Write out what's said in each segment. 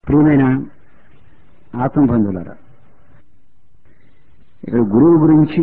ప్రియమైన ఆత్మబంధువులరా ఇక్కడ గురువు గురించి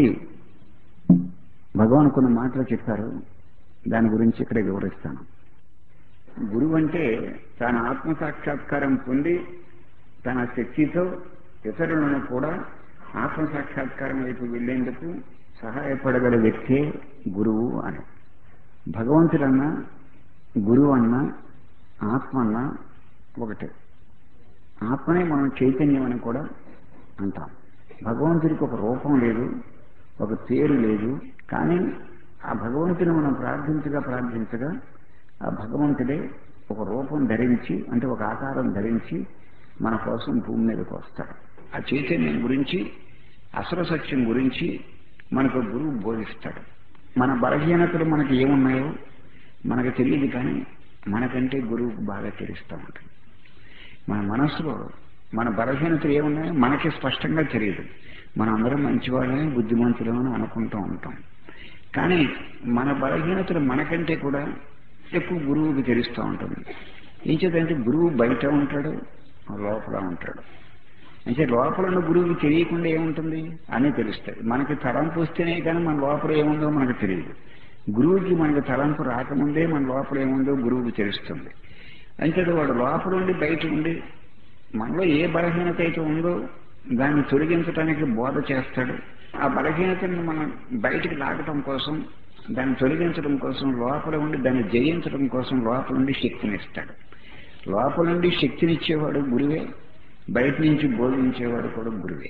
భగవాన్ కొన్ని మాటలు చెప్పారు దాని గురించి ఇక్కడ వివరిస్తాను గురువు అంటే తన ఆత్మ సాక్షాత్కారం పొంది తన శక్తితో ఇతరులను కూడా ఆత్మ సాక్షాత్కారం వైపు వెళ్లేందుకు సహాయపడగల వ్యక్తే గురువు అని భగవంతుడన్నా గురువు అన్నా ఆత్మ అన్నా ఒకటే ఆత్మనే మనం చైతన్యం అని కూడా అంటాం భగవంతుడికి ఒక రూపం లేదు ఒక పేరు లేదు కానీ ఆ భగవంతుని మనం ప్రార్థించగా ప్రార్థించగా ఆ భగవంతుడే ఒక రూపం ధరించి అంటే ఒక ఆకారం ధరించి మన కోసం భూమి మీదకి వస్తాడు ఆ చైతన్యం గురించి అసలు సత్యం గురించి మనకు గురువు బోధిస్తాడు మన బలహీనతలు మనకి ఏమున్నాయో మనకు తెలియదు కానీ మనకంటే గురువుకు బాగా తెలుస్తూ ఉంటుంది మన మనసులో మన బలహీనతలు ఏమున్నాయో మనకి స్పష్టంగా తెలియదు మనం అందరం మంచివాళ్ళని బుద్ధిమంతులమని అనుకుంటూ ఉంటాం కానీ మన బలహీనతలు మనకంటే కూడా ఎక్కువ గురువుకి తెలుస్తూ ఉంటుంది ఏం చేద్దంటే గురువు బయట ఉంటాడు లోపల ఉంటాడు అంటే లోపల ఉన్న గురువుకి తెలియకుండా ఏముంటుంది అని తెలుస్తాయి మనకి తలంపు వస్తేనే కానీ మన లోపల ఏముందో మనకు తెలియదు గురువుకి మనకి తలంపు రాకముందే మన లోపల ఏముందో గురువుకి తెలుస్తుంది అంటే వాడు లోపల ఉండి బయట ఉండి మనలో ఏ బలహీనత అయితే ఉందో దాన్ని తొలగించడానికి బోధ చేస్తాడు ఆ బలహీనతను మనం బయటికి లాగటం కోసం దాన్ని తొలగించడం కోసం లోపల ఉండి దాన్ని జయించడం కోసం లోపల నుండి శక్తినిస్తాడు లోపల నుండి శక్తినిచ్చేవాడు గురువే బయట నుంచి బోధించేవాడు కూడా గురువే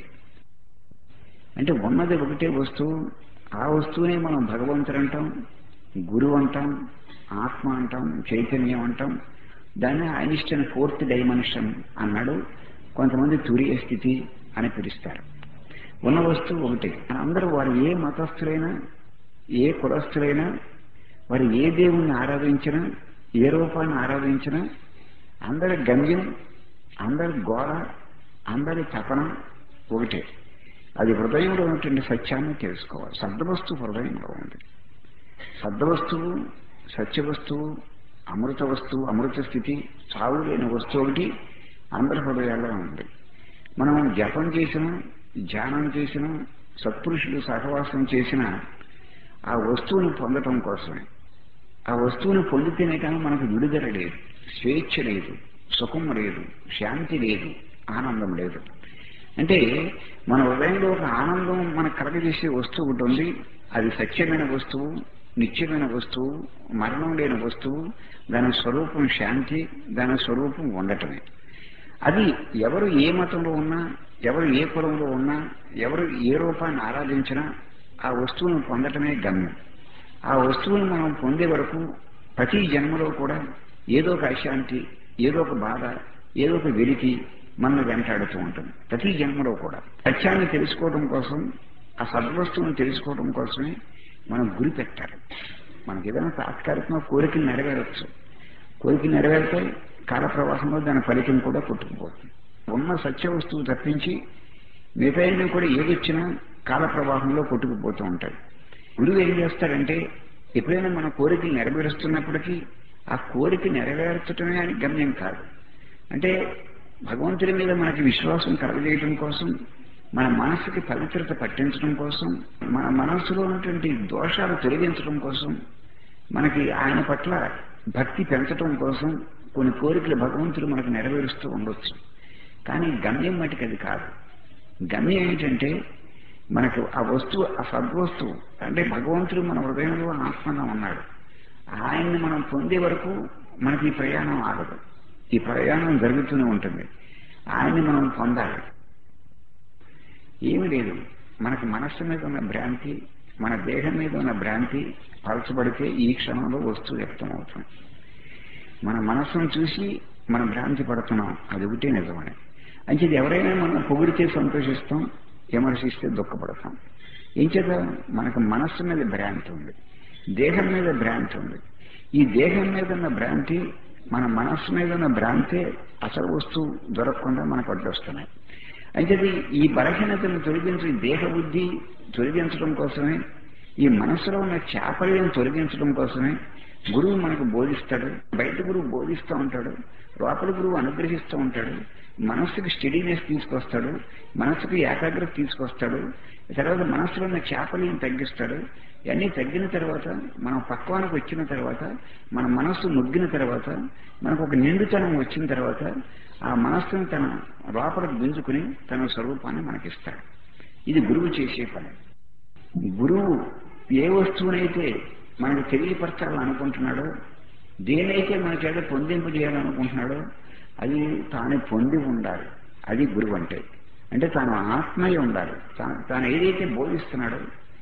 అంటే ఉన్నది ఒకటే వస్తువు ఆ వస్తువునే మనం భగవంతుడు అంటాం గురువు అంటాం ఆత్మ అంటాం చైతన్యం అంటాం దాన్ని ఐనిస్టన్ ఫోర్త్ డైమెన్షన్ అన్నాడు కొంతమంది తురియ స్థితి అని పిలుస్తారు ఉన్న వస్తువు ఒకటి అందరూ వారు ఏ మతస్థులైనా ఏ కులస్థులైనా వారు ఏ దేవుణ్ణి ఆరాధించినా ఏ రూపాన్ని ఆరాధించినా అందరి గమ్యం అందరి గోడ అందరి తపన ఒకటే అది హృదయంలో ఉన్నటువంటి సత్యాన్ని తెలుసుకోవాలి శబ్దవస్తువు హృదయంలో ఉంది శబ్దవస్తువు సత్యవస్తువు అమృత వస్తువు అమృత స్థితి చావు లేని వస్తువు ఒకటి అందరి హృదయాల్లో ఉంది మనం జపం చేసిన ధ్యానం చేసిన సత్పురుషులు సహవాసం చేసిన ఆ వస్తువుని పొందటం కోసమే ఆ వస్తువుని పొందితేనే కానీ మనకు విడుదల లేదు స్వేచ్ఛ లేదు సుఖం లేదు శాంతి లేదు ఆనందం లేదు అంటే మన హృదయంలో ఒక ఆనందం మనకు కలగజేసే వస్తువు ఒకటి ఉంది అది సత్యమైన వస్తువు నిత్యమైన వస్తువు మరణం లేని వస్తువు దాని స్వరూపం శాంతి దాని స్వరూపం ఉండటమే అది ఎవరు ఏ మతంలో ఉన్నా ఎవరు ఏ కులంలో ఉన్నా ఎవరు ఏ రూపాన్ని ఆరాధించినా ఆ వస్తువును పొందటమే గమ్యం ఆ వస్తువును మనం పొందే వరకు ప్రతి జన్మలో కూడా ఏదో ఒక అశాంతి ఏదో ఒక బాధ ఏదో ఒక వెలికి మనల్ని వెంటాడుతూ ఉంటుంది ప్రతి జన్మలో కూడా సత్యాన్ని తెలుసుకోవడం కోసం ఆ సద్వస్తువుని తెలుసుకోవడం కోసమే మనం గురి పెట్టాలి మనకి ఏదైనా తాత్కాలికంగా కోరికలు నెరవేరచ్చు కోరికలు నెరవేరుతాయి కాల ప్రవాహంలో దాని ఫలితం కూడా కొట్టుకుపోతుంది ఉన్న సత్య వస్తువు తప్పించి మిగతా కూడా ఏదొచ్చినా కాల ప్రవాహంలో కొట్టుకుపోతూ ఉంటాయి గురువు ఏం చేస్తాడంటే ఎప్పుడైనా మన కోరికలు నెరవేరుస్తున్నప్పటికీ ఆ కోరిక నెరవేర్చడమే అని గమ్యం కాదు అంటే భగవంతుడి మీద మనకి విశ్వాసం కలగజేయడం కోసం మన మనసుకి పవిత్రత పట్టించడం కోసం మన మనస్సులో ఉన్నటువంటి దోషాలు తొలగించడం కోసం మనకి ఆయన పట్ల భక్తి పెంచడం కోసం కొన్ని కోరికలు భగవంతుడు మనకు నెరవేరుస్తూ ఉండొచ్చు కానీ గమ్యం మటుకు అది కాదు గమ్యం ఏంటంటే మనకు ఆ వస్తువు ఆ సద్వస్తువు అంటే భగవంతుడు మన హృదయంలో ఆత్మగా ఉన్నాడు ఆయన్ని మనం పొందే వరకు మనకి ఈ ప్రయాణం ఆగదు ఈ ప్రయాణం జరుగుతూనే ఉంటుంది ఆయన్ని మనం పొందాలి ఏమీ లేదు మనకి మనస్సు మీద ఉన్న భ్రాంతి మన దేహం మీద ఉన్న భ్రాంతి పలచబడితే ఈ క్షణంలో వస్తువు వ్యక్తం అవుతుంది మన మనస్సును చూసి మనం భ్రాంతి పడుతున్నాం అది ఒకటే నిజమని అంటే ఎవరైనా మనం పొగిడితే సంతోషిస్తాం విమర్శిస్తే దుఃఖపడతాం ఏం చేత మనకు మనస్సు మీద భ్రాంతి ఉంది దేహం మీద భ్రాంతి ఉంది ఈ దేహం మీద ఉన్న భ్రాంతి మన మనస్సు మీద ఉన్న భ్రాంతే అసలు వస్తువు దొరకకుండా మనకు అడ్డొస్తున్నాయి అయితే ఈ బలహీనతను తొలగించి దేహ బుద్ధి తొలగించడం కోసమే ఈ మనసులో ఉన్న చాపల్యం తొలగించడం కోసమే గురువు మనకు బోధిస్తాడు బయట గురువు బోధిస్తూ ఉంటాడు లోపల గురువు అనుగ్రహిస్తూ ఉంటాడు మనస్సుకి స్టడీనెస్ తీసుకొస్తాడు మనస్సుకి ఏకాగ్రత తీసుకొస్తాడు తర్వాత మనస్సులో ఉన్న చేపని తగ్గిస్తాడు ఇవన్నీ తగ్గిన తర్వాత మనం పక్వానికి వచ్చిన తర్వాత మన మనస్సు ముగ్గిన తర్వాత మనకు ఒక నిండుతనం వచ్చిన తర్వాత ఆ మనస్సును తన లోపల గుంజుకుని తన స్వరూపాన్ని మనకిస్తాడు ఇది గురువు చేసే పని గురువు ఏ వస్తువునైతే మనకు తెలియపరచాలని అనుకుంటున్నాడో దేనైతే మన చేత పొందింపు చేయాలనుకుంటున్నాడో అది తాను పొంది ఉండాలి అది గురువు అంటే అంటే తాను ఆత్మయ్య ఉండాలి తాను తాను ఏదైతే బోధిస్తున్నాడో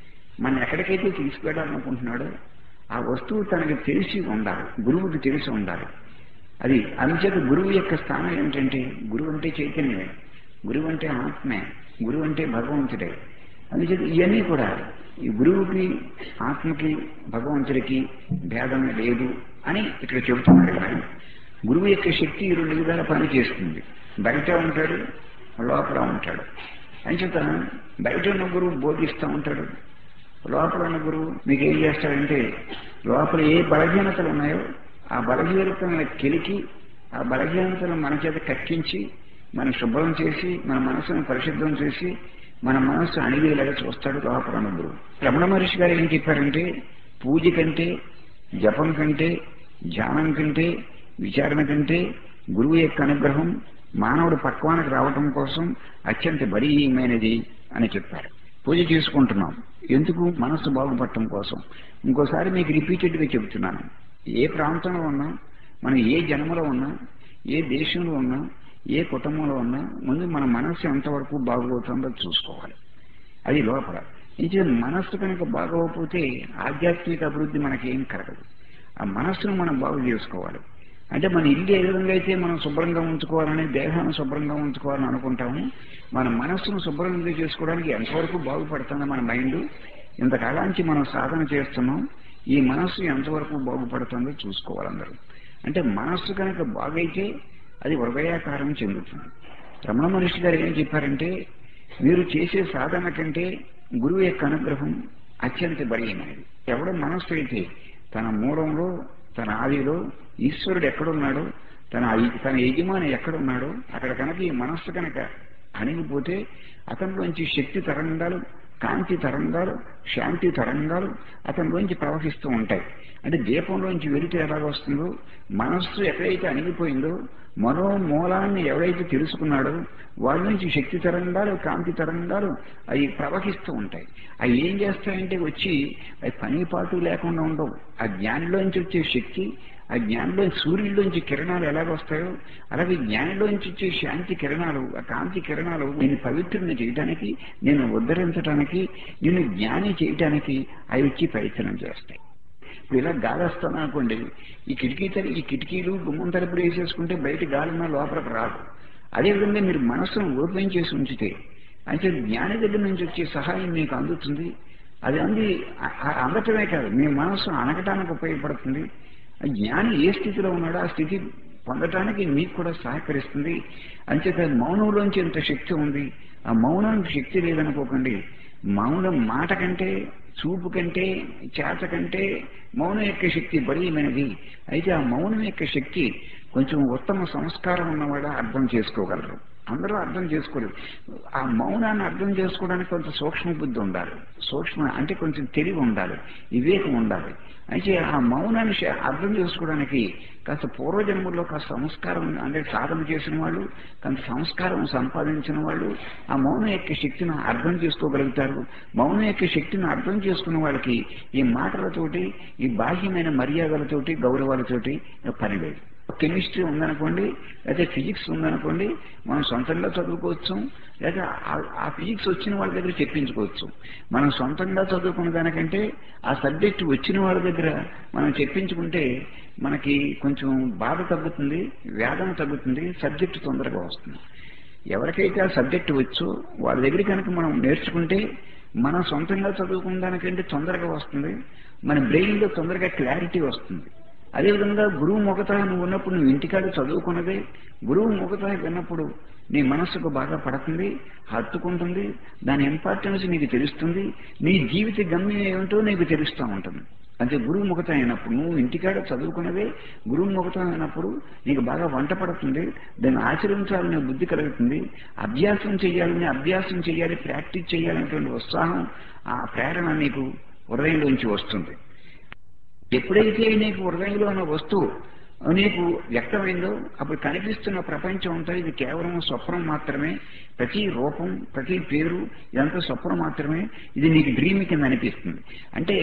మన ఎక్కడికైతే తీసుకెళ్ళాలనుకుంటున్నాడో ఆ వస్తువు తనకి తెలిసి ఉండాలి గురువుకి తెలిసి ఉండాలి అది అందుచేత గురువు యొక్క స్థానం ఏమిటంటే గురువు అంటే చైతన్యమే గురువు అంటే ఆత్మే గురువు అంటే భగవంతుడే అందుచేత ఇవన్నీ కూడా ఈ గురువుకి ఆత్మకి భగవంతుడికి భేదం లేదు అని ఇక్కడ చెబుతున్నారు కదా గురువు యొక్క శక్తి ఈ రెండు విధాల పని చేస్తుంది బయట ఉంటాడు లోపల ఉంటాడు అంచేత బయట ఉన్న గురువు బోధిస్తూ ఉంటాడు లోపల ఉన్న గురువు మీకు ఏం చేస్తాడంటే లోపల ఏ బలహీనతలు ఉన్నాయో ఆ బలహీనతలను కెలికి ఆ బలహీనతలను మన చేత కక్కించి మన శుభ్రం చేసి మన మనసును పరిశుద్ధం చేసి మన మనస్సు అణిగేలాగా చూస్తాడు లోపల ఉన్న గురువు రమణ మహర్షి గారు ఏం చెప్పారంటే పూజ కంటే జపం కంటే ధ్యానం కంటే విచారణ కంటే గురువు యొక్క అనుగ్రహం మానవుడు పక్వానికి రావటం కోసం అత్యంత బలీయమైనది అని చెప్పారు పూజ చేసుకుంటున్నాం ఎందుకు మనస్సు బాగుపడటం కోసం ఇంకోసారి మీకు రిపీటెడ్ గా చెబుతున్నాను ఏ ప్రాంతంలో ఉన్నా మనం ఏ జన్మలో ఉన్నా ఏ దేశంలో ఉన్నా ఏ కుటుంబంలో ఉన్నా ముందు మన మనస్సు ఎంతవరకు బాగోతుందో చూసుకోవాలి అది లోపల ఇది మనస్సు కనుక బాగోకపోతే ఆధ్యాత్మిక అభివృద్ధి మనకేం కలగదు ఆ మనస్సును మనం బాగు చేసుకోవాలి అంటే మన ఇల్లు ఏ విధంగా అయితే మనం శుభ్రంగా ఉంచుకోవాలని దేహాన్ని శుభ్రంగా ఉంచుకోవాలని అనుకుంటాము మన మనస్సును శుభ్రంగా చేసుకోవడానికి ఎంతవరకు బాగుపడుతుందో మన మైండ్ ఇంతకాలానికి మనం సాధన చేస్తున్నాం ఈ మనస్సు ఎంతవరకు బాగుపడుతుందో చూసుకోవాలి అందరూ అంటే మనస్సు కనుక బాగైతే అది హృదయాకారం చెందుతుంది రమణ మహర్షి గారు ఏం చెప్పారంటే మీరు చేసే సాధన కంటే గురువు యొక్క అనుగ్రహం అత్యంత బలీయమైనది ఎవడ మనస్సు అయితే తన మూలంలో తన ఆదిలో ఈశ్వరుడు ఎక్కడున్నాడో తన తన యజమాని ఎక్కడున్నాడో అక్కడ కనుక ఈ మనస్సు కనుక అణిగిపోతే అతనిలోంచి శక్తి తరంగాలు కాంతి తరంగాలు శాంతి తరంగాలు అతనిలోంచి ప్రవహిస్తూ ఉంటాయి అంటే దీపంలోంచి వెలితే ఎలాగ వస్తుందో మనస్సు ఎక్కడైతే అణిగిపోయిందో మరో మూలాన్ని ఎవరైతే తెలుసుకున్నాడో వాళ్ళ నుంచి శక్తి తరంగాలు కాంతి తరంగాలు అవి ప్రవహిస్తూ ఉంటాయి అవి ఏం చేస్తాయంటే వచ్చి అవి పని పాటు లేకుండా ఉండవు ఆ జ్ఞానిలోంచి వచ్చే శక్తి ఆ జ్ఞానిలో సూర్యుడిలోంచి కిరణాలు ఎలాగొస్తాయో అలాగే జ్ఞానిలోంచి వచ్చే శాంతి కిరణాలు ఆ కాంతి కిరణాలు నేను పవిత్రుని చేయడానికి నేను ఉద్ధరించడానికి నేను జ్ఞాని చేయడానికి అవి వచ్చి ప్రయత్నం చేస్తాయి ఇప్పుడు ఇలా గాలి వస్తాను అనుకోండి ఈ కిటికీ తల ఈ కిటికీలు గుమ్మం తలుపులు వేసేసుకుంటే బయట గాలిన లోపలికి రాదు అదేవిధంగా మీరు మనస్సును ఓపెన్ చేసి ఉంచితే అయితే జ్ఞాని దగ్గర నుంచి వచ్చే సహాయం మీకు అందుతుంది అది అంది అందటమే కాదు మీ మనస్సు అనగటానికి ఉపయోగపడుతుంది జ్ఞాని ఏ స్థితిలో ఉన్నాడో ఆ స్థితి పొందటానికి మీకు కూడా సహకరిస్తుంది అంచేత మౌనంలోంచి ఎంత శక్తి ఉంది ఆ మౌనానికి శక్తి లేదనుకోకండి మౌనం మాట కంటే చూపు కంటే చేత కంటే మౌనం యొక్క శక్తి బలీయమైనది అయితే ఆ మౌనం యొక్క శక్తి కొంచెం ఉత్తమ సంస్కారం ఉన్నవాడు అర్థం చేసుకోగలరు అందరూ అర్థం చేసుకోలేదు ఆ మౌనాన్ని అర్థం చేసుకోవడానికి కొంత సూక్ష్మ బుద్ధి ఉండాలి సూక్ష్మ అంటే కొంచెం తెలివి ఉండాలి వివేకం ఉండాలి అయితే ఆ మౌనాన్ని అర్థం చేసుకోవడానికి కాస్త పూర్వజన్మల్లో కాస్త సంస్కారం అంటే సాధన చేసిన వాళ్ళు కొంత సంస్కారం సంపాదించిన వాళ్ళు ఆ మౌనం యొక్క శక్తిని అర్థం చేసుకోగలుగుతారు మౌనం యొక్క శక్తిని అర్థం చేసుకున్న వాళ్ళకి ఈ మాటలతోటి ఈ బాహ్యమైన మర్యాదలతోటి గౌరవాలతోటి పని లేదు కెమిస్ట్రీ ఉందనుకోండి లేదా ఫిజిక్స్ ఉందనుకోండి మనం సొంతంగా చదువుకోవచ్చు లేదా ఆ ఫిజిక్స్ వచ్చిన వాళ్ళ దగ్గర చెప్పించుకోవచ్చు మనం సొంతంగా చదువుకున్న దానికంటే ఆ సబ్జెక్ట్ వచ్చిన వాళ్ళ దగ్గర మనం చెప్పించుకుంటే మనకి కొంచెం బాధ తగ్గుతుంది వేదన తగ్గుతుంది సబ్జెక్ట్ తొందరగా వస్తుంది ఎవరికైతే ఆ సబ్జెక్ట్ వచ్చో వాళ్ళ దగ్గర కనుక మనం నేర్చుకుంటే మనం సొంతంగా చదువుకున్న దానికంటే తొందరగా వస్తుంది మన బ్రెయిన్లో తొందరగా క్లారిటీ వస్తుంది అదేవిధంగా గురువు మొగత నువ్వు ఉన్నప్పుడు నువ్వు ఇంటికాడ చదువుకున్నదే గురువు మొగత విన్నప్పుడు నీ మనస్సుకు బాగా పడుతుంది హత్తుకుంటుంది దాని ఇంపార్టెన్స్ నీకు తెలుస్తుంది నీ జీవిత గమ్యం ఏమిటో నీకు తెలుస్తూ ఉంటుంది అంటే గురువు ముఖతం అయినప్పుడు నువ్వు ఇంటికాడ చదువుకున్నదే గురువు ముఖతం అయినప్పుడు నీకు బాగా వంట పడుతుంది దాన్ని ఆచరించాలనే బుద్ధి కలుగుతుంది అభ్యాసం చేయాలని అభ్యాసం చేయాలి ప్రాక్టీస్ చేయాలనేటువంటి ఉత్సాహం ఆ ప్రేరణ నీకు హృదయంలోంచి వస్తుంది ఎప్పుడైతే నీకు హృదయంలో ఉన్న వస్తువు నీకు వ్యక్తమైందో అప్పుడు కనిపిస్తున్న ప్రపంచం అంతా ఇది కేవలం స్వప్నం మాత్రమే ప్రతి రూపం ప్రతి పేరు ఇదంతా స్వప్నం మాత్రమే ఇది నీకు డ్రీమ్ కింద అనిపిస్తుంది అంటే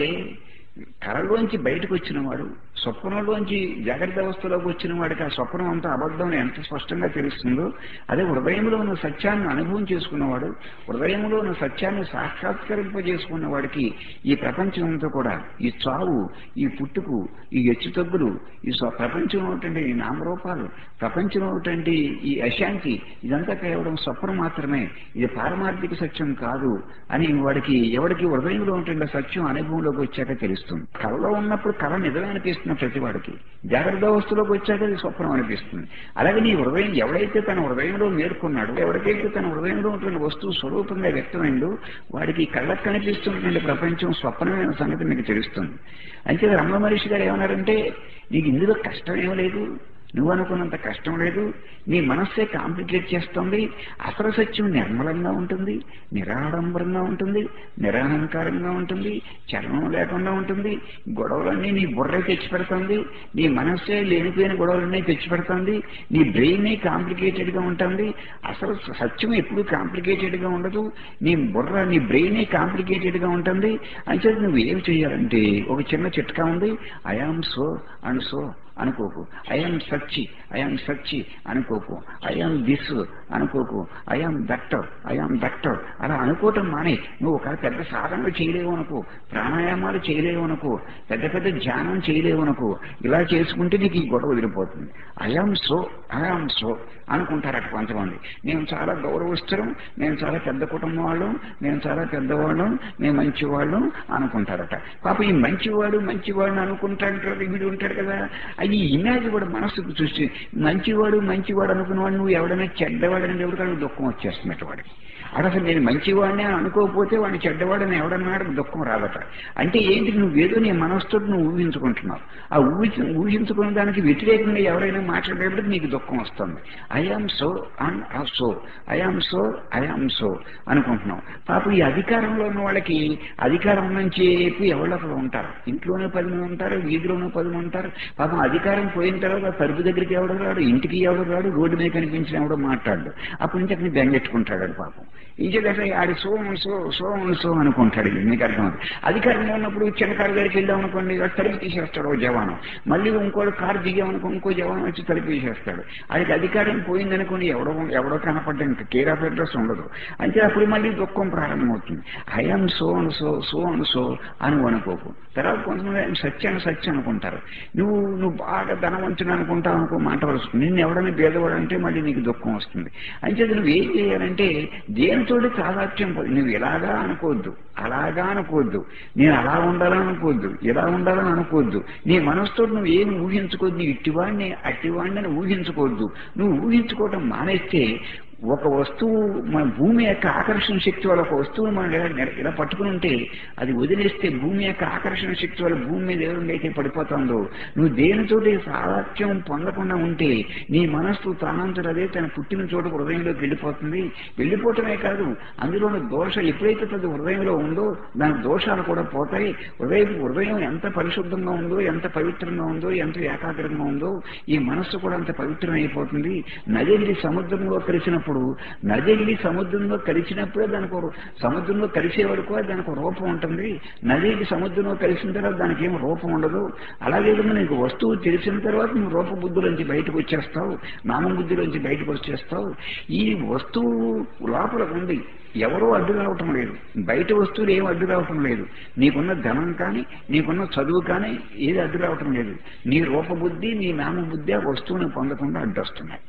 కళలోంచి బయటకు వచ్చిన వాడు స్వప్నంలోంచి జాగ్రత్త అవస్థలోకి వచ్చిన వాడికి ఆ స్వప్నం అంతా అబద్ధం ఎంత స్పష్టంగా తెలుస్తుందో అదే హృదయంలో ఉన్న సత్యాన్ని అనుభవం చేసుకున్నవాడు హృదయంలో ఉన్న సత్యాన్ని సాక్షాత్కరింపజేసుకున్న వాడికి ఈ ప్రపంచం అంతా కూడా ఈ చావు ఈ పుట్టుకు ఈ హెచ్చుతగ్గులు ఈ స్వ- ప్రపంచంలో ఉన్నటువంటి ఈ నామరూపాలు ప్రపంచంలో ఉన్నటువంటి ఈ అశాంతి ఇదంతా కేవలం స్వప్నం మాత్రమే ఇది పారమార్థిక సత్యం కాదు అని వాడికి ఎవడికి హృదయంలో ఉంటుండే సత్యం అనుభవంలోకి వచ్చాక తెలుస్తుంది కళలో ఉన్నప్పుడు కళ నిజమే అనిపిస్తుంది ప్రతి వాడికి జాగ్రత్త అవస్థలోకి వచ్చాక అది స్వప్నం అనిపిస్తుంది అలాగే నీ హృదయం ఎవడైతే తన హృదయంలో మేర్కొన్నాడో ఎవరికైతే తన హృదయంలో ఉన్నటువంటి వస్తువు స్వరూపంగా వ్యక్తమైందో వాడికి కళ్ళకు కనిపిస్తున్నటువంటి ప్రపంచం స్వప్నమైన సంగతి మీకు తెలుస్తుంది అయితే రమణ మహర్షి గారు ఏమన్నారంటే నీకు ఇందులో కష్టం ఏం లేదు నువ్వు అనుకున్నంత కష్టం లేదు నీ మనస్సే కాంప్లికేట్ చేస్తుంది అసలు సత్యం నిర్మలంగా ఉంటుంది నిరాడంబరంగా ఉంటుంది నిరహంకారంగా ఉంటుంది చలనం లేకుండా ఉంటుంది గొడవలన్నీ నీ బుర్రే తెచ్చి పెడుతుంది నీ మనస్సే లేనిపోయిన గొడవలన్నీ తెచ్చి పెడుతుంది నీ బ్రెయిన్ కాంప్లికేటెడ్ గా ఉంటుంది అసలు సత్యం ఎప్పుడు కాంప్లికేటెడ్ గా ఉండదు నీ బుర్ర నీ బ్రెయిన్ కాంప్లికేటెడ్ గా ఉంటుంది అంటే నువ్వు ఏం చేయాలంటే ఒక చిన్న చిట్కా ఉంది ఐఆమ్ సో అండ్ సో అనుకోకు ఐఎమ్ సచ్చి ఐఎమ్ సచ్చి అనుకోకు ఐఎమ్ దిస్ అనుకోకు ఐఎమ్ దట్టర్ ఐఎమ్ దట్టర్ అలా అనుకోవటం మానే నువ్వు ఒక పెద్ద సాధనలు చేయలేవు అనుకో ప్రాణాయామాలు చేయలేవు అనుకో పెద్ద పెద్ద ధ్యానం చేయలేవు అనుకో ఇలా చేసుకుంటే నీకు ఈ గొడవ వదిలిపోతుంది ఐఎమ్ సో ఐఎమ్ సో అనుకుంటారట కొంతమంది మేము చాలా గౌరవిస్తున్నాం మేము చాలా పెద్ద కుటుంబం వాళ్ళం మేము చాలా పెద్దవాళ్ళం మేము మంచివాళ్ళం అనుకుంటారట పాప ఈ మంచివాడు మంచివాడు అనుకుంటాడు వీడు ఉంటాడు కదా అది ఇమేజ్ కూడా మనసుకు చూసి మంచివాడు మంచివాడు అనుకున్నవాడు నువ్వు ఎవడైనా చెడ్డవాడని ఎవరికైనా దుఃఖం వచ్చేస్తున్నట్టు వాడికి అక్కడ అసలు నేను మంచివాడిని అని అనుకోకపోతే వాడిని చెడ్డవాడని ఎవడన్నాడు దుఃఖం రాదట అంటే ఏంటి నువ్వేదో నీ మనసుతో నువ్వు ఊహించుకుంటున్నావు ఆ ఊహించు ఊహించుకున్న దానికి వ్యతిరేకంగా ఎవరైనా మాట్లాడేటప్పుడు నీకు దుఃఖం వస్తుంది ఐఆమ్ సో అండ్ ఆ so I am so I am so అనుకుంటున్నావు పాప ఈ అధికారంలో ఉన్న వాళ్ళకి అధికారం నుంచి ఎవరొకరు ఉంటారు ఇంట్లోనే పది మంది ఉంటారు వీధిలోనే పది మంది ఉంటారు పాపం అధికారం పోయిన తర్వాత తలుపు దగ్గరికి ఎవడు రాడు ఇంటికి ఎవడు రాడు రోడ్డు మీద కనిపించిన ఎవడో మాట్లాడు అప్పటి నుంచి అక్కడ బెంగెట్టుకుంటాడు వాడు పాపం ఇంకేదంటే ఆడి సో సో సో సో అనుకుంటాడు ఇది మీకు అర్థం అవుతుంది. అధికారంలో ఉన్నప్పుడు చిన్న కారు దగ్గరికి వెళ్ళాం అనుకోండి వాడు తలుపు తీసేస్తాడు ఓ జవాను మళ్ళీ ఇంకోటి కారు దిగామనుకో ఇంకో జవాను వచ్చి తలుపు తీసేస్తాడు అది అధికారం పోయిందనుకోండి ఎవడో ఎవడో కనపడ్డా ఇంకా కేర్ ఆఫ్ అడ్రస్ ఉండదు అంటే అప్పుడు మళ్ళీ దుఃఖం ప్రారంభమవుతుంది ఐఎమ్ సో అను సో సో అను సో అని అనుకోకు తర్వాత కొంతమంది ఆయన సత్యాన్ని సత్యం అనుకుంటారు నువ్వు నువ్వు బాగా ధనవంతుని అనుకుంటావు అనుకో మాట వస్తుంది నిన్ను ఎవడైనా భేదవాడు అంటే మళ్ళీ నీకు దుఃఖం వస్తుంది అంచేది నువ్వు ఏం చేయాలంటే దేనితోటి తాదాత్యం పొంది నువ్వు ఇలాగా అనుకోవద్దు అలాగా అనుకోవద్దు నేను అలా ఉండాలని అనుకోవద్దు ఇలా ఉండాలని అనుకోవద్దు నీ మనసుతో నువ్వు ఏమి ఊహించుకోవద్దు నీ ఇట్టివాడిని అట్టివాడిని అని ఊహించుకోవద్దు నువ్వు ఊహించుకోవటం మానేస్తే ఒక వస్తువు మన భూమి యొక్క ఆకర్షణ శక్తి వల్ల ఒక వస్తువును మనం ఇలా నిర- ఇలా పట్టుకుని ఉంటే అది వదిలేస్తే భూమి యొక్క ఆకర్షణ శక్తి వల్ల భూమి మీద ఎవరికైతే పడిపోతుందో నువ్వు దేనితోటి సామర్థ్యం పొందకుండా ఉంటే నీ మనస్సు తానంతరదే తన పుట్టిన చోట హృదయంలోకి వెళ్ళిపోతుంది వెళ్ళిపోవటమే కాదు అందులోని దోష ఎప్పుడైతే అది హృదయంలో ఉందో దాని దోషాలు కూడా పోతాయి హృదయం హృదయం ఎంత పరిశుద్ధంగా ఉందో ఎంత పవిత్రంగా ఉందో ఎంత ఏకాగ్రంగా ఉందో ఈ మనస్సు కూడా అంత పవిత్రమైపోతుంది నదిల్లి సముద్రంలో కలిసినప్పుడు నదిల్లి సముద్రంలో కలిసినప్పుడే దానికి ఒక- సముద్రంలో కలిసే వరకు దానికి ఒక రూపం ఉంటుంది నదికి సముద్రంలో కలిసిన తర్వాత దానికి ఏం రూపం ఉండదు అలాగే విధంగా నీకు వస్తువు తెలిసిన తర్వాత నువ్వు రూపబుద్ధులోంచి బయటకు వచ్చేస్తావు నామబుద్ధిలోంచి బయటకు వచ్చేస్తావు ఈ వస్తువు లోపల ఉంది ఎవరో అడ్డు రావటం లేదు బయట వస్తువులు ఏం అడ్డు రావటం లేదు నీకున్న ధనం కానీ నీకున్న చదువు కానీ ఏది అడ్డు రావటం లేదు నీ రూపబుద్ధి నీ నామబుద్ధి ఆ వస్తువుని పొందకుండా అడ్డొస్తున్నాయి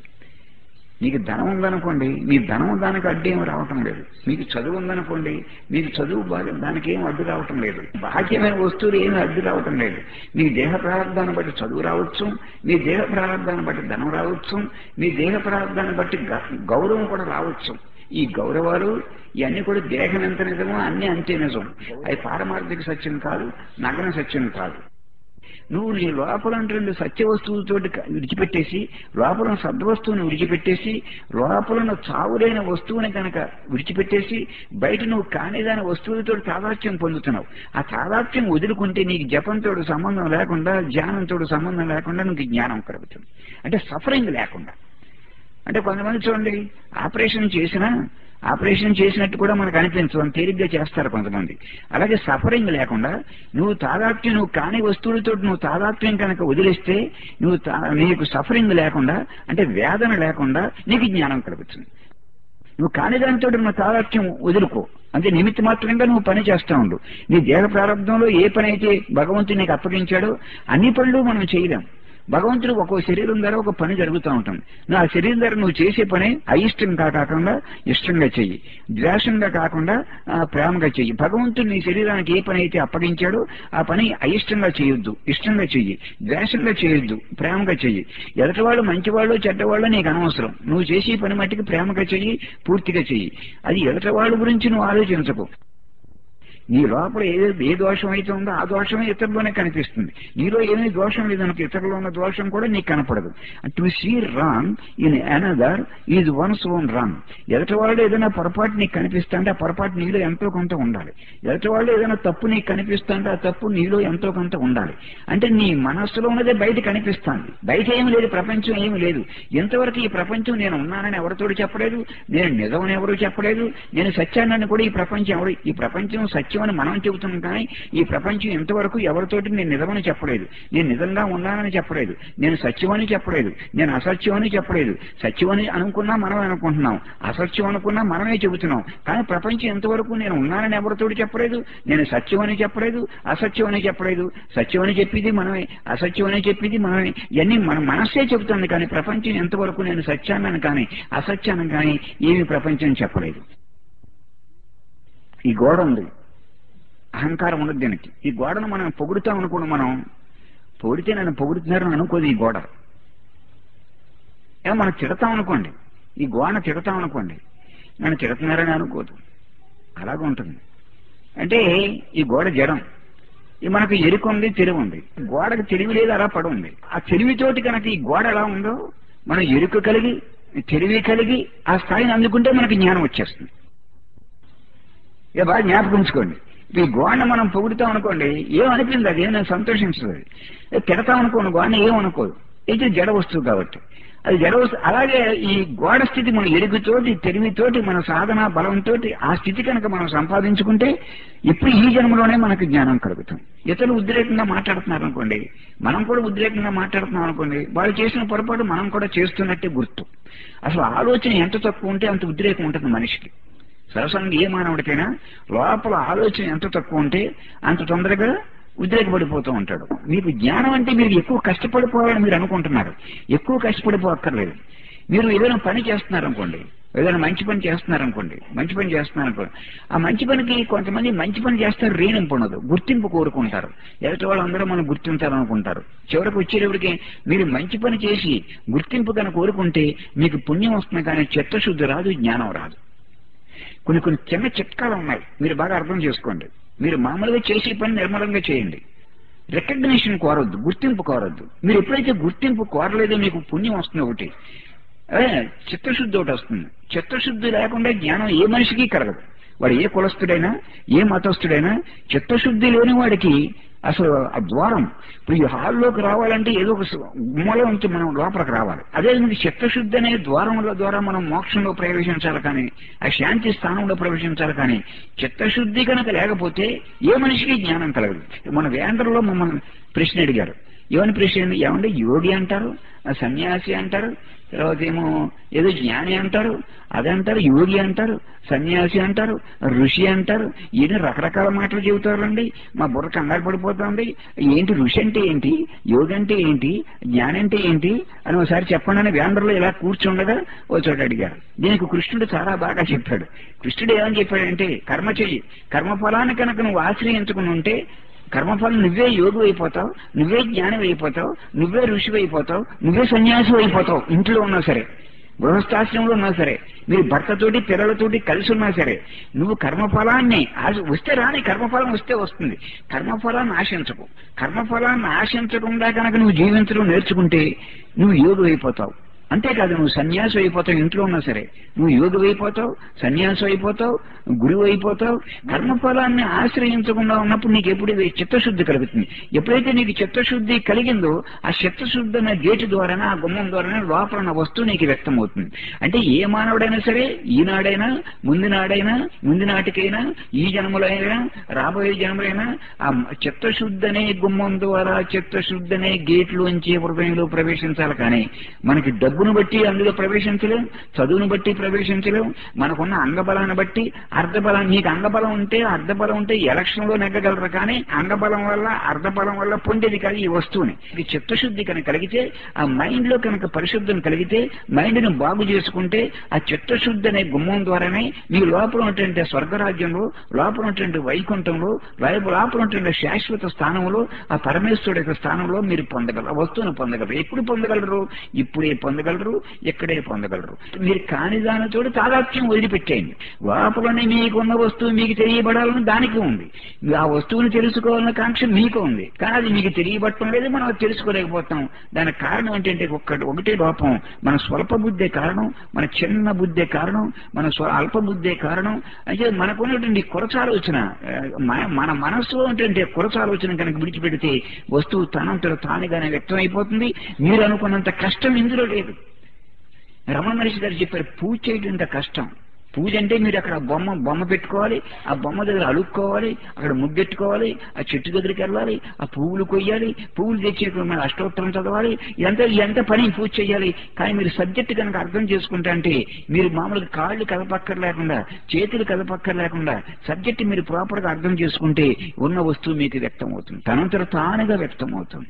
మీకు ధనం ఉందనుకోండి మీ ధనం దానికి అడ్డేం రావటం లేదు మీకు చదువు ఉందనుకోండి మీకు చదువు బాగా దానికి ఏం అడ్డు రావటం లేదు బాహ్యమైన వస్తువులు ఏమి అడ్డు రావటం లేదు మీ దేహ ప్రారంభాన్ని బట్టి చదువు రావచ్చు మీ దేహ ప్రారంభాన్ని బట్టి ధనం రావచ్చు మీ దేహ ప్రారంభాన్ని బట్టి గ- గౌరవం కూడా రావచ్చు ఈ గౌరవాలు ఇవన్నీ కూడా దేహం ఎంత నిజమో అన్ని అంతే నిజం అది పారమార్థిక సత్యం కాదు నగన సత్యం కాదు నువ్వు నీ లోపల రెండు సత్య వస్తువులతో విడిచిపెట్టేసి లోపల సద్వస్తువుని విడిచిపెట్టేసి లోపల చావులైన వస్తువుని కనుక విడిచిపెట్టేసి బయట నువ్వు కానిదాని వస్తువులతో తాదాత్యం పొందుతున్నావు ఆ తాదాత్యం వదులుకుంటే నీకు జపంతో సంబంధం లేకుండా ధ్యానంతో సంబంధం లేకుండా నీకు జ్ఞానం కలుగుతుంది అంటే సఫరింగ్ లేకుండా అంటే కొంతమంది చూడండి ఆపరేషన్ చేసినా ఆపరేషన్ చేసినట్టు కూడా మనకు అనిపించదు తేలిగ్గా చేస్తారు కొంతమంది అలాగే సఫరింగ్ లేకుండా నువ్వు తాదాత్మ్యం నువ్వు కాని వస్తువులతో నువ్వు తాదాత్మ్యం కనుక వదిలేస్తే నువ్వు నీకు సఫరింగ్ లేకుండా అంటే వేదన లేకుండా నీకు జ్ఞానం కలుగుతుంది నువ్వు కాని దానితో నువ్వు తాదాత్మ్యం వదులుకో అంటే నిమిత్త మాత్రంగా నువ్వు పని చేస్తా ఉండు నీ దేహ ప్రారంభంలో ఏ పని అయితే భగవంతుడు నీకు అప్పగించాడో అన్ని పనులు మనం చేయలేం భగవంతుడు ఒక్కో శరీరం ద్వారా ఒక పని జరుగుతూ ఉంటుంది నువ్వు ఆ శరీరం ద్వారా నువ్వు చేసే పని అయిష్టంగా కాకుండా ఇష్టంగా చెయ్యి ద్వేషంగా కాకుండా ప్రేమగా చెయ్యి భగవంతుడు నీ శరీరానికి ఏ పని అయితే అప్పగించాడో ఆ పని అయిష్టంగా చేయొద్దు ఇష్టంగా చెయ్యి ద్వేషంగా చేయొద్దు ప్రేమగా చెయ్యి ఎదటివాళ్ళు మంచివాళ్ళు చెడ్డవాళ్ళు నీకు అనవసరం నువ్వు చేసే పని మట్టికి ప్రేమగా చెయ్యి పూర్తిగా చెయ్యి అది ఎదటివాళ్ళ గురించి నువ్వు ఆలోచించకు నీ లోపల ఏ ఏ దోషం అయితే ఉందో ఆ దోషమే ఇతరులోనే కనిపిస్తుంది నీలో ఏమీ దోషం లేదనుకో ఇతరులో ఉన్న దోషం కూడా నీకు కనపడదు to see wrong in another is one's own wrong ఎదటి వాళ్ళు ఏదైనా పొరపాటు నీకు కనిపిస్తుంటే ఆ పొరపాటు నీలో ఎంతో కొంత ఉండాలి ఎదటి వాళ్ళు ఏదైనా తప్పు నీకు కనిపిస్తుంటే ఆ తప్పు నీలో ఎంతో కొంత ఉండాలి అంటే నీ మనస్సులో ఉన్నదే బయట కనిపిస్తుంది బయట ఏమి లేదు ప్రపంచం ఏమి లేదు ఎంతవరకు ఈ ప్రపంచం నేను ఉన్నానని ఎవరితోడు చెప్పలేదు నేను నిజమని ఎవరు చెప్పలేదు నేను సత్యాన్ని కూడా ఈ ప్రపంచం ఎవరు ఈ ప్రపంచం సత్యం అని మనం చెబుతున్నాం కానీ ఈ ప్రపంచం ఎంతవరకు ఎవరితోటి నేను నిజమని చెప్పలేదు నేను నిజంగా ఉన్నానని చెప్పలేదు నేను సత్యమని చెప్పలేదు నేను అసత్యం అని చెప్పలేదు సత్యమని అనుకున్నా మనం అనుకుంటున్నాం అసత్యం అనుకున్నా మనమే చెబుతున్నాం కానీ ప్రపంచం ఎంతవరకు నేను ఉన్నానని ఎవరితోటి చెప్పలేదు నేను సత్యం అని చెప్పలేదు అసత్యం అని చెప్పలేదు సత్యం అని చెప్పింది మనమే అసత్యం అని చెప్పింది మనమే ఇవన్నీ మన మనస్సే చెబుతుంది కానీ ప్రపంచం ఎంతవరకు నేను సత్యాన్ని కానీ అసత్యాన్ని కానీ ఏమి ప్రపంచం చెప్పలేదు ఈ గోడ ఉంది అహంకారం ఉండదు దీనికి ఈ గోడను మనం పొగుడుతాం అనుకోండి మనం పొగిడితే నన్ను పొగుడుతున్నారని అనుకోదు ఈ గోడ ఏమో మనం తిడతాం అనుకోండి ఈ గోడ తిడతాం అనుకోండి నన్ను తిడుతున్నారని అనుకోదు అలాగే ఉంటుంది అంటే ఈ గోడ జడం ఈ మనకు ఎరుక ఉంది తెలివి ఉంది గోడకు తెలివి లేదు అలా పడి ఉంది ఆ తెలివితోటి కనుక ఈ గోడ ఎలా ఉందో మనం ఎరుక కలిగి తెలివి కలిగి ఆ స్థాయిని అందుకుంటే మనకి జ్ఞానం వచ్చేస్తుంది ఇక బాగా జ్ఞాపకం ఉంచుకోండి ఈ గోడ మనం పొగుడుతాం అనుకోండి ఏమనిపింది అది నేను సంతోషించదు తిడతాం అనుకోండి గోడ ఏమనుకోదు ఇది జడ వస్తువు కాబట్టి అది జడ వస్తువు అలాగే ఈ గోడ స్థితి మన ఎరుగుతోటి తెలివితోటి మన సాధన బలంతో ఆ స్థితి కనుక మనం సంపాదించుకుంటే ఇప్పుడు ఈ జన్మలోనే మనకు జ్ఞానం కలుగుతుంది ఇతరులు ఉద్రేకంగా మాట్లాడుతున్నారు అనుకోండి మనం కూడా ఉద్రేకంగా మాట్లాడుతున్నాం అనుకోండి వాళ్ళు చేసిన పొరపాటు మనం కూడా చేస్తున్నట్టే గుర్తు అసలు ఆలోచన ఎంత తక్కువ ఉంటే అంత ఉద్రేకం ఉంటుంది మనిషికి సరసంగా ఏ మానవుడికైనా లోపల ఆలోచన ఎంత తక్కువ ఉంటే అంత తొందరగా ఉద్రేకపడిపోతూ ఉంటాడు మీకు జ్ఞానం అంటే మీరు ఎక్కువ కష్టపడిపోవాలని మీరు అనుకుంటున్నారు ఎక్కువ కష్టపడిపోక్కర్లేదు మీరు ఏదైనా పని చేస్తున్నారనుకోండి ఏదైనా మంచి పని చేస్తున్నారనుకోండి మంచి పని చేస్తున్నారనుకోండి ఆ మంచి పనికి కొంతమంది మంచి పని చేస్తారు రేణింపు ఉండదు గుర్తింపు కోరుకుంటారు ఎదుటి వాళ్ళందరూ మనం గుర్తించాలనుకుంటారు చివరికి వచ్చేటప్పటికి మీరు మంచి పని చేసి గుర్తింపు కనుక కోరుకుంటే మీకు పుణ్యం వస్తుంది కానీ చిత్తశుద్ధి రాదు జ్ఞానం రాదు కొన్ని కొన్ని చిన్న చిట్కాలు ఉన్నాయి మీరు బాగా అర్థం చేసుకోండి మీరు మామూలుగా చేసే పని నిర్మలంగా చేయండి రికగ్నిషన్ కోరొద్దు గుర్తింపు కోరొద్దు మీరు ఎప్పుడైతే గుర్తింపు కోరలేదో మీకు పుణ్యం వస్తుంది ఒకటి చిత్తశుద్ధి ఒకటి వస్తుంది చిత్తశుద్ధి లేకుండా జ్ఞానం ఏ మనిషికి కలగదు వాడు ఏ కులస్తుడైనా ఏ మతస్థుడైనా చిత్తశుద్ధి లేని వాడికి అసలు ఆ ద్వారం ఇప్పుడు ఈ హాల్లోకి రావాలంటే ఏదో ఒక మూల నుంచి మనం లోపలికి రావాలి అదే మీకు చిత్తశుద్ధి అనే ద్వారముల ద్వారా మనం మోక్షంలో ప్రవేశించాలి కానీ ఆ శాంతి స్థానంలో ప్రవేశించాలి కానీ చిత్తశుద్ధి కనుక లేకపోతే ఏ మనిషికి జ్ఞానం కలగదు మన వేంద్రలో మమ్మల్ని ప్రశ్న అడిగారు ఏమని ప్రశ్న ఏమంటే యోగి అంటారు సన్యాసి అంటారు తర్వాత ఏమో ఏదో జ్ఞాని అంటారు అదంటారు యోగి అంటారు సన్యాసి అంటారు ఋషి అంటారు ఈయన రకరకాల మాటలు చెబుతారండి మా బుర్ర కంగారు పడిపోతుంది ఏంటి ఋషి అంటే ఏంటి యోగి అంటే ఏంటి జ్ఞాని అంటే ఏంటి అని ఒకసారి చెప్పండి అని వ్యాంధ్రలో ఇలా కూర్చుండగా ఓ చోట అడిగారు దీనికి కృష్ణుడు చాలా బాగా చెప్పాడు కృష్ణుడు ఏమని చెప్పాడంటే కర్మ చెయ్యి కర్మఫలాన్ని కనుక నువ్వు ఆశ్రయించుకుని ఉంటే కర్మఫలం నువ్వే యోగి అయిపోతావు నువ్వే జ్ఞానం అయిపోతావు నువ్వే ఋషి అయిపోతావు నువ్వే సన్యాసి అయిపోతావు ఇంట్లో ఉన్నా సరే గృహస్థాశ్రమంలో ఉన్నా సరే మీరు భర్తతోటి పిల్లలతోటి కలిసి ఉన్నా సరే నువ్వు కర్మఫలాన్ని ఆశ- వస్తే రాని కర్మఫలం వస్తే వస్తుంది కర్మఫలాన్ని ఆశించకు కర్మఫలాన్ని ఆశించకుండా కనుక నువ్వు జీవించడం నేర్చుకుంటే నువ్వు యోగి అయిపోతావు అంతేకాదు నువ్వు సన్యాసం అయిపోతావు ఇంట్లో ఉన్నా సరే నువ్వు యోగి అయిపోతావు సన్యాసం అయిపోతావు గురువు అయిపోతావు కర్మఫలాన్ని ఆశ్రయించకుండా ఉన్నప్పుడు నీకు ఎప్పుడు ఇది చిత్తశుద్ధి కలుగుతుంది ఎప్పుడైతే నీకు చిత్తశుద్ధి కలిగిందో ఆ చిత్తశుద్ధి అనే గేటు ద్వారానే ఆ గుమ్మం ద్వారానే లోపల ఉన్న వస్తువు నీకు వ్యక్తం అవుతుంది అంటే ఏ మానవుడైనా సరే ఈనాడైనా ముందు నాడైనా ముందు నాటికైనా ఈ జన్మలైనా రాబోయే జన్మలైనా ఆ చిత్తశుద్ధి అనే గుమ్మం ద్వారా చిత్తశుద్ధి అనే గేట్లోంచి హృదయంలో ప్రవేశించాలి కానీ మనకి డబ్బును బట్టి అందులో ప్రవేశించలేం చదువును బట్టి ప్రవేశించలేం మనకున్న అంగబలాన్ని బట్టి అర్ధబలం నీకు అంగబలం ఉంటే అర్ధబలం ఉంటే ఎలక్షన్ లో నెగ్గగలరు కానీ అంగబలం వల్ల అర్ధబలం వల్ల పొందేది కాదు ఈ వస్తువుని ఇది చిత్తశుద్ధి కనుక కలిగితే ఆ మైండ్ లో కనుక పరిశుద్ధం కలిగితే మైండ్ ను బాగు చేసుకుంటే ఆ చిత్తశుద్ధి అనే గుమ్మం ద్వారానే మీ లోపల ఉన్నటువంటి స్వర్గరాజ్యంలో లోపల ఉన్నటువంటి వైకుంఠంలో లోపల లోపల ఉన్నటువంటి శాశ్వత స్థానంలో ఆ పరమేశ్వరుడు యొక్క స్థానంలో మీరు పొందగలరు ఆ వస్తువును పొందగలరు ఎప్పుడు పొందగలరు ఇప్పుడే పొందగలరు ఇక్కడే పొందగలరు మీరు కాని దానితో తాదాత్మ్యం వదిలిపెట్టేయండి లోపలనే మీకున్న వస్తువు మీకు తెలియబడాలని దానికి ఉంది ఆ వస్తువుని తెలుసుకోవాలన్న కాంక్ష మీకు ఉంది కానీ అది మీకు తెలియబట్టడం లేదు మనం అది తెలుసుకోలేకపోతాం దానికి కారణం ఏంటంటే ఒక్కటి ఒకటే లోపం మన స్వల్ప బుద్ధే కారణం మన చిన్న బుద్ధే కారణం మన స్వ అల్ప బుద్ధే కారణం అంటే మనకున్నటువంటి కొరచాలోచన ఆ, మన- మన మనస్సులో ఉన్నటువంటి కొరచాలోచన కనుక విడిచిపెడితే వస్తువు తనంతట తానుగానే వ్యక్తం అయిపోతుంది మీరు అనుకున్నంత కష్టం ఇందులో లేదు రమణ మహర్షి గారు చెప్పారు పూజ చేయడం కష్టం పూజ అంటే మీరు అక్కడ బొమ్మ బొమ్మ పెట్టుకోవాలి ఆ బొమ్మ దగ్గర అలుక్కోవాలి అక్కడ ముగ్గెట్టుకోవాలి ఆ చెట్టు దగ్గరికి వెళ్ళాలి ఆ పువ్వులు కొయ్యాలి పువ్వులు తెచ్చి మన అష్టోత్తరం చదవాలి ఇదంతా ఇదంతా పని పూజ చేయాలి కానీ మీరు సబ్జెక్ట్ కనుక అర్థం చేసుకుంటే అంటే మీరు మామూలుగా కాళ్ళు కదపక్కర్ లేకుండా చేతులు కదపక్కర్ లేకుండా సబ్జెక్ట్ మీరు ప్రాపర్ గా అర్థం చేసుకుంటే ఉన్న వస్తువు మీకు వ్యక్తం అవుతుంది తనంతట తానుగా వ్యక్తం అవుతుంది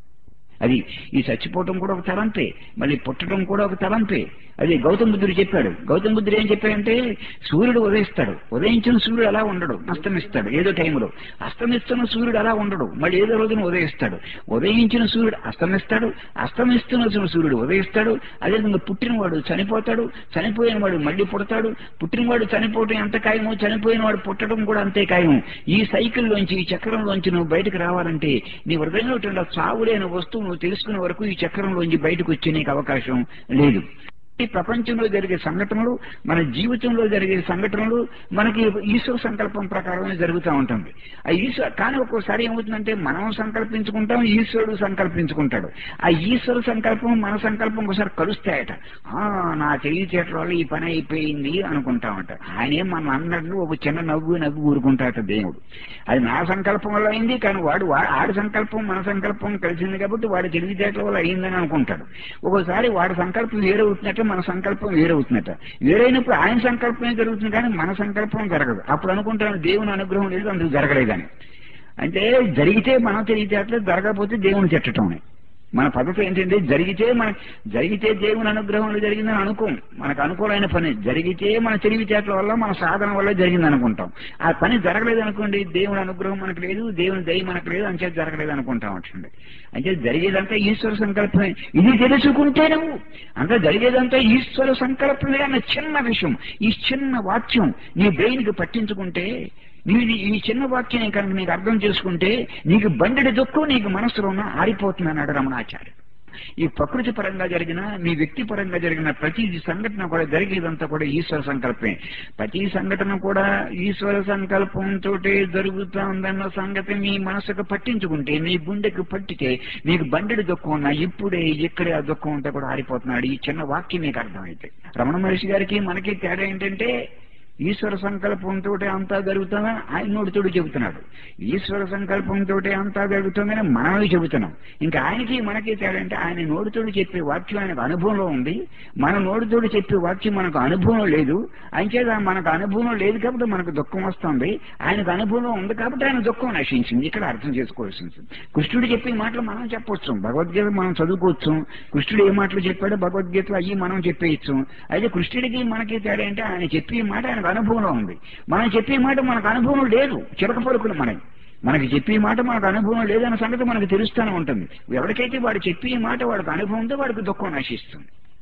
అది ఈ చచ్చిపోవటం కూడా ఒక తలంపే మళ్ళీ పుట్టడం కూడా ఒక తలంపే అది గౌతమ బుద్ధుడు చెప్పాడు గౌతమ బుద్ధుడు ఏం చెప్పాడంటే సూర్యుడు ఉదయిస్తాడు ఉదయించిన సూర్యుడు అలా ఉండడు అస్తమిస్తాడు ఏదో టైంలో అస్తమిస్తున్న సూర్యుడు అలా ఉండడు మళ్ళీ ఏదో రోజున ఉదయిస్తాడు ఉదయించిన సూర్యుడు అస్తమిస్తాడు అస్తమిస్తున్న సూర్యుడు ఉదయిస్తాడు అదేవిధంగా పుట్టినవాడు చనిపోతాడు చనిపోయిన వాడు మళ్ళీ పుడతాడు పుట్టినవాడు చనిపోవటం ఎంత ఖాయమో చనిపోయిన వాడు పుట్టడం కూడా అంతే ఖాయం ఈ సైకిల్లోంచి ఈ చక్రంలోంచి నువ్వు బయటకు రావాలంటే నీ హృదయంలో ఉంటున్న చావులేని వస్తువు నువ్వు తెలుసుకునే వరకు ఈ చక్రంలోంచి బయటకు వచ్చే నీకు అవకాశం లేదు ఈ ప్రపంచంలో జరిగే సంఘటనలు మన జీవితంలో జరిగే సంఘటనలు మనకి ఈశ్వర సంకల్పం ప్రకారమే జరుగుతూ ఉంటుంది ఆ ఈశ్వర కానీ ఒక్కోసారి ఏమవుతుందంటే మనం సంకల్పించుకుంటాం ఈశ్వరుడు సంకల్పించుకుంటాడు ఆ ఈశ్వర సంకల్పం మన సంకల్పం ఒకసారి కలుస్తాయట ఆ నా తెలివితేటల వల్ల ఈ పని అయిపోయింది అనుకుంటామట ఆయన ఏం మన అన్నట్లు ఒక చిన్న నవ్వు నవ్వు ఊరుకుంటాట దేవుడు అది నా సంకల్పం వల్ల అయింది కానీ వాడు వా- ఆడి సంకల్పం మన సంకల్పం కలిసింది కాబట్టి వాడి తెలివితేటల వల్ల అయిందని అనుకుంటాడు ఒక్కోసారి వాడి సంకల్పం వేరవుతున్నట్టు మన సంకల్పం వేరవుతున్నట్ట వేరైనప్పుడు ఆయన సంకల్పమే జరుగుతుంది కానీ మన సంకల్పం జరగదు అప్పుడు అనుకుంటాను దేవుని అనుగ్రహం లేదు అందుకు జరగలేదని అంటే జరిగితే మనం తెలివితేటలు జరగకపోతే దేవుని తిట్టటమే మన పద్ధతి ఏంటంటే జరిగితే మన జరిగితే దేవుని అనుగ్రహం జరిగిందని అనుకోం మనకు అనుకూలమైన పని జరిగితే మన తెలివితేటల వల్ల మన సాధన వల్ల జరిగింది అనుకుంటాం ఆ పని జరగలేదు అనుకోండి దేవుని అనుగ్రహం మనకు లేదు దేవుని దయ మనకు లేదు అంతే జరగలేదు అనుకుంటాం అట్లండి అంటే జరిగేదంతా ఈశ్వర సంకల్పమే ఇది తెలుసుకుంటే నువ్వు అంతా జరిగేదంతా ఈశ్వర సంకల్పమే అన్న చిన్న విషయం ఈ చిన్న వాక్యం నీ బ్రెయిన్కి పట్టించుకుంటే నీవు ఇది- ఈ చిన్న వాక్యం కనుక నీకు అర్థం చేసుకుంటే నీకు బండెడి దుఃఖం నీకు మనసులో ఉన్న ఆరిపోతుంది అన్నాడు రమణాచార్య ఈ ప్రకృతి పరంగా జరిగిన మీ వ్యక్తి పరంగా జరిగిన ప్రతి సంఘటన కూడా జరిగేదంతా కూడా ఈశ్వర సంకల్పమే ప్రతి సంఘటన కూడా ఈశ్వర సంకల్పంతో జరుగుతుందన్న సంగతి మీ మనసుకు పట్టించుకుంటే మీ గుండెకు పట్టితే మీకు బండెడి దుఃఖం ఉన్నా ఇప్పుడే ఇక్కడే ఆ దుఃఖం అంతా కూడా ఆరిపోతున్నాడు ఈ చిన్న వాక్యం మీకు అర్థమైతే రమణ మహర్షి గారికి మనకి తేడా ఏంటంటే ఈశ్వర సంకల్పంతో అంతా జరుగుతుందని ఆయన నోటితోడు చెబుతున్నాడు ఈశ్వర సంకల్పంతో అంతా జరుగుతుందని మనమే చెబుతున్నాం ఇంకా ఆయనకి మనకి తేడా అంటే ఆయన నోటితోడు చెప్పే వాక్యం ఆయనకు అనుభవంలో ఉంది మన నోటితోడు చెప్పే వాక్యం మనకు అనుభవం లేదు అంచేత మనకు అనుభవం లేదు కాబట్టి మనకు దుఃఖం వస్తుంది ఆయనకు అనుభవం ఉంది కాబట్టి ఆయన దుఃఖం నశించింది ఇక్కడ అర్థం చేసుకోవాల్సింది కృష్ణుడు చెప్పే మాటలు మనం చెప్పొచ్చు భగవద్గీత మనం చదువుకోవచ్చు కృష్ణుడు ఏ మాటలు చెప్పాడో భగవద్గీతలో అయ్యి మనం చెప్పేయచ్చు అయితే కృష్ణుడికి మనకి తేడా అంటే ఆయన చెప్పే మాట ఆయనకు అనుభవంలో ఉంది మనం చెప్పే మాట మనకు అనుభవం లేదు చిలక పలుకులు మనకి మనకి చెప్పే మాట మనకు అనుభవం లేదన్న సంగతి మనకు తెలుస్తూనే ఉంటుంది ఎవరికైతే వాడు చెప్పే మాట వాడికి అనుభవం ఉందో వాడికి దుఃఖం నశిస్తుంది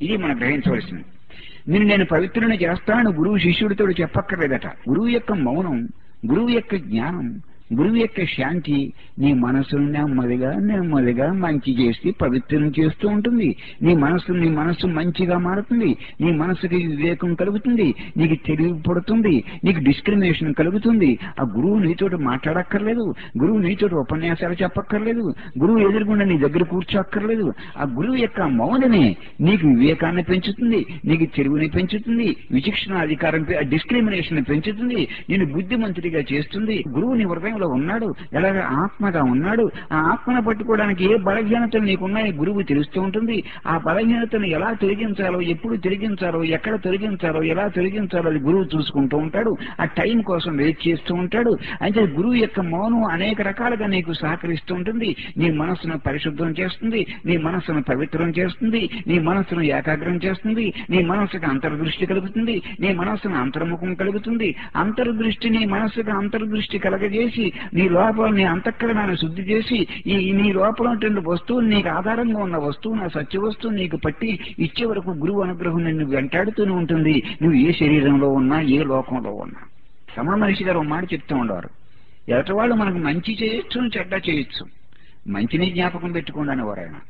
ఇది మనం గ్రహించవలసింది నేను నేను పవిత్రుని చేస్తానని గురువు శిష్యుడితో చెప్పక్కర్లేదట గురువు యొక్క మౌనం గురువు యొక్క జ్ఞానం గురువు యొక్క శాంతి నీ మనసును నెమ్మదిగా నెమ్మదిగా మంచి చేసి పవిత్రం చేస్తూ ఉంటుంది నీ మనసు నీ మనసు మంచిగా మారుతుంది నీ మనసుకి వివేకం కలుగుతుంది నీకు తెలివి పడుతుంది నీకు డిస్క్రిమినేషన్ కలుగుతుంది ఆ గురువు నీతోటి మాట్లాడక్కర్లేదు గురువు నీతోటి ఉపన్యాసాలు చెప్పక్కర్లేదు గురువు ఎదురుగుండా నీ దగ్గర కూర్చోక్కర్లేదు ఆ గురువు యొక్క మౌనమే నీకు వివేకాన్ని పెంచుతుంది నీకు తెలివిని పెంచుతుంది విచక్షణ అధికారం డిస్క్రిమినేషన్ పెంచుతుంది నేను బుద్ధిమంతుడిగా చేస్తుంది గురువు నీ హృదయంలో ఉన్నాడు ఎలాగ ఆత్మగా ఉన్నాడు ఆ ఆత్మను పట్టుకోవడానికి ఏ బలహీనతలు నీకున్నాయి గురువు తెలుస్తూ ఉంటుంది ఆ బలహీనతను ఎలా తొలగించాలో ఎప్పుడు తొలగించాలో ఎక్కడ తొలగించాలో ఎలా తొలగించాలో అది గురువు చూసుకుంటూ ఉంటాడు ఆ టైం కోసం వెయిట్ చేస్తూ ఉంటాడు అయితే గురువు యొక్క మౌనం అనేక రకాలుగా నీకు సహకరిస్తూ ఉంటుంది నీ మనస్సును పరిశుద్ధం చేస్తుంది నీ మనస్సును పవిత్రం చేస్తుంది నీ మనస్సును ఏకాగ్రం చేస్తుంది నీ మనస్సుకు అంతర్దృష్టి కలుగుతుంది నీ మనస్సును అంతర్ముఖం కలుగుతుంది అంతర్దృష్టి నీ మనస్సుకు అంతర్దృష్టి కలగజేసి నీ లోపల నీ అంతఃకరణాన్ని శుద్ధి చేసి ఈ నీ లోపల ఉన్నటువంటి వస్తువు నీకు ఆధారంగా ఉన్న వస్తువు నా సత్య వస్తువు నీకు పట్టి ఇచ్చే వరకు గురువు అనుగ్రహం నిన్ను వెంటాడుతూనే ఉంటుంది నువ్వు ఏ శరీరంలో ఉన్నా ఏ లోకంలో ఉన్నా రమణ మనిషి గారు ఒక మాట చెప్తూ ఉండేవారు ఎదటి వాళ్ళు మనకు మంచి చేయొచ్చు చెడ్డ చేయొచ్చు మంచిని జ్ఞాపకం పెట్టుకోండి అనేవారు ఆయన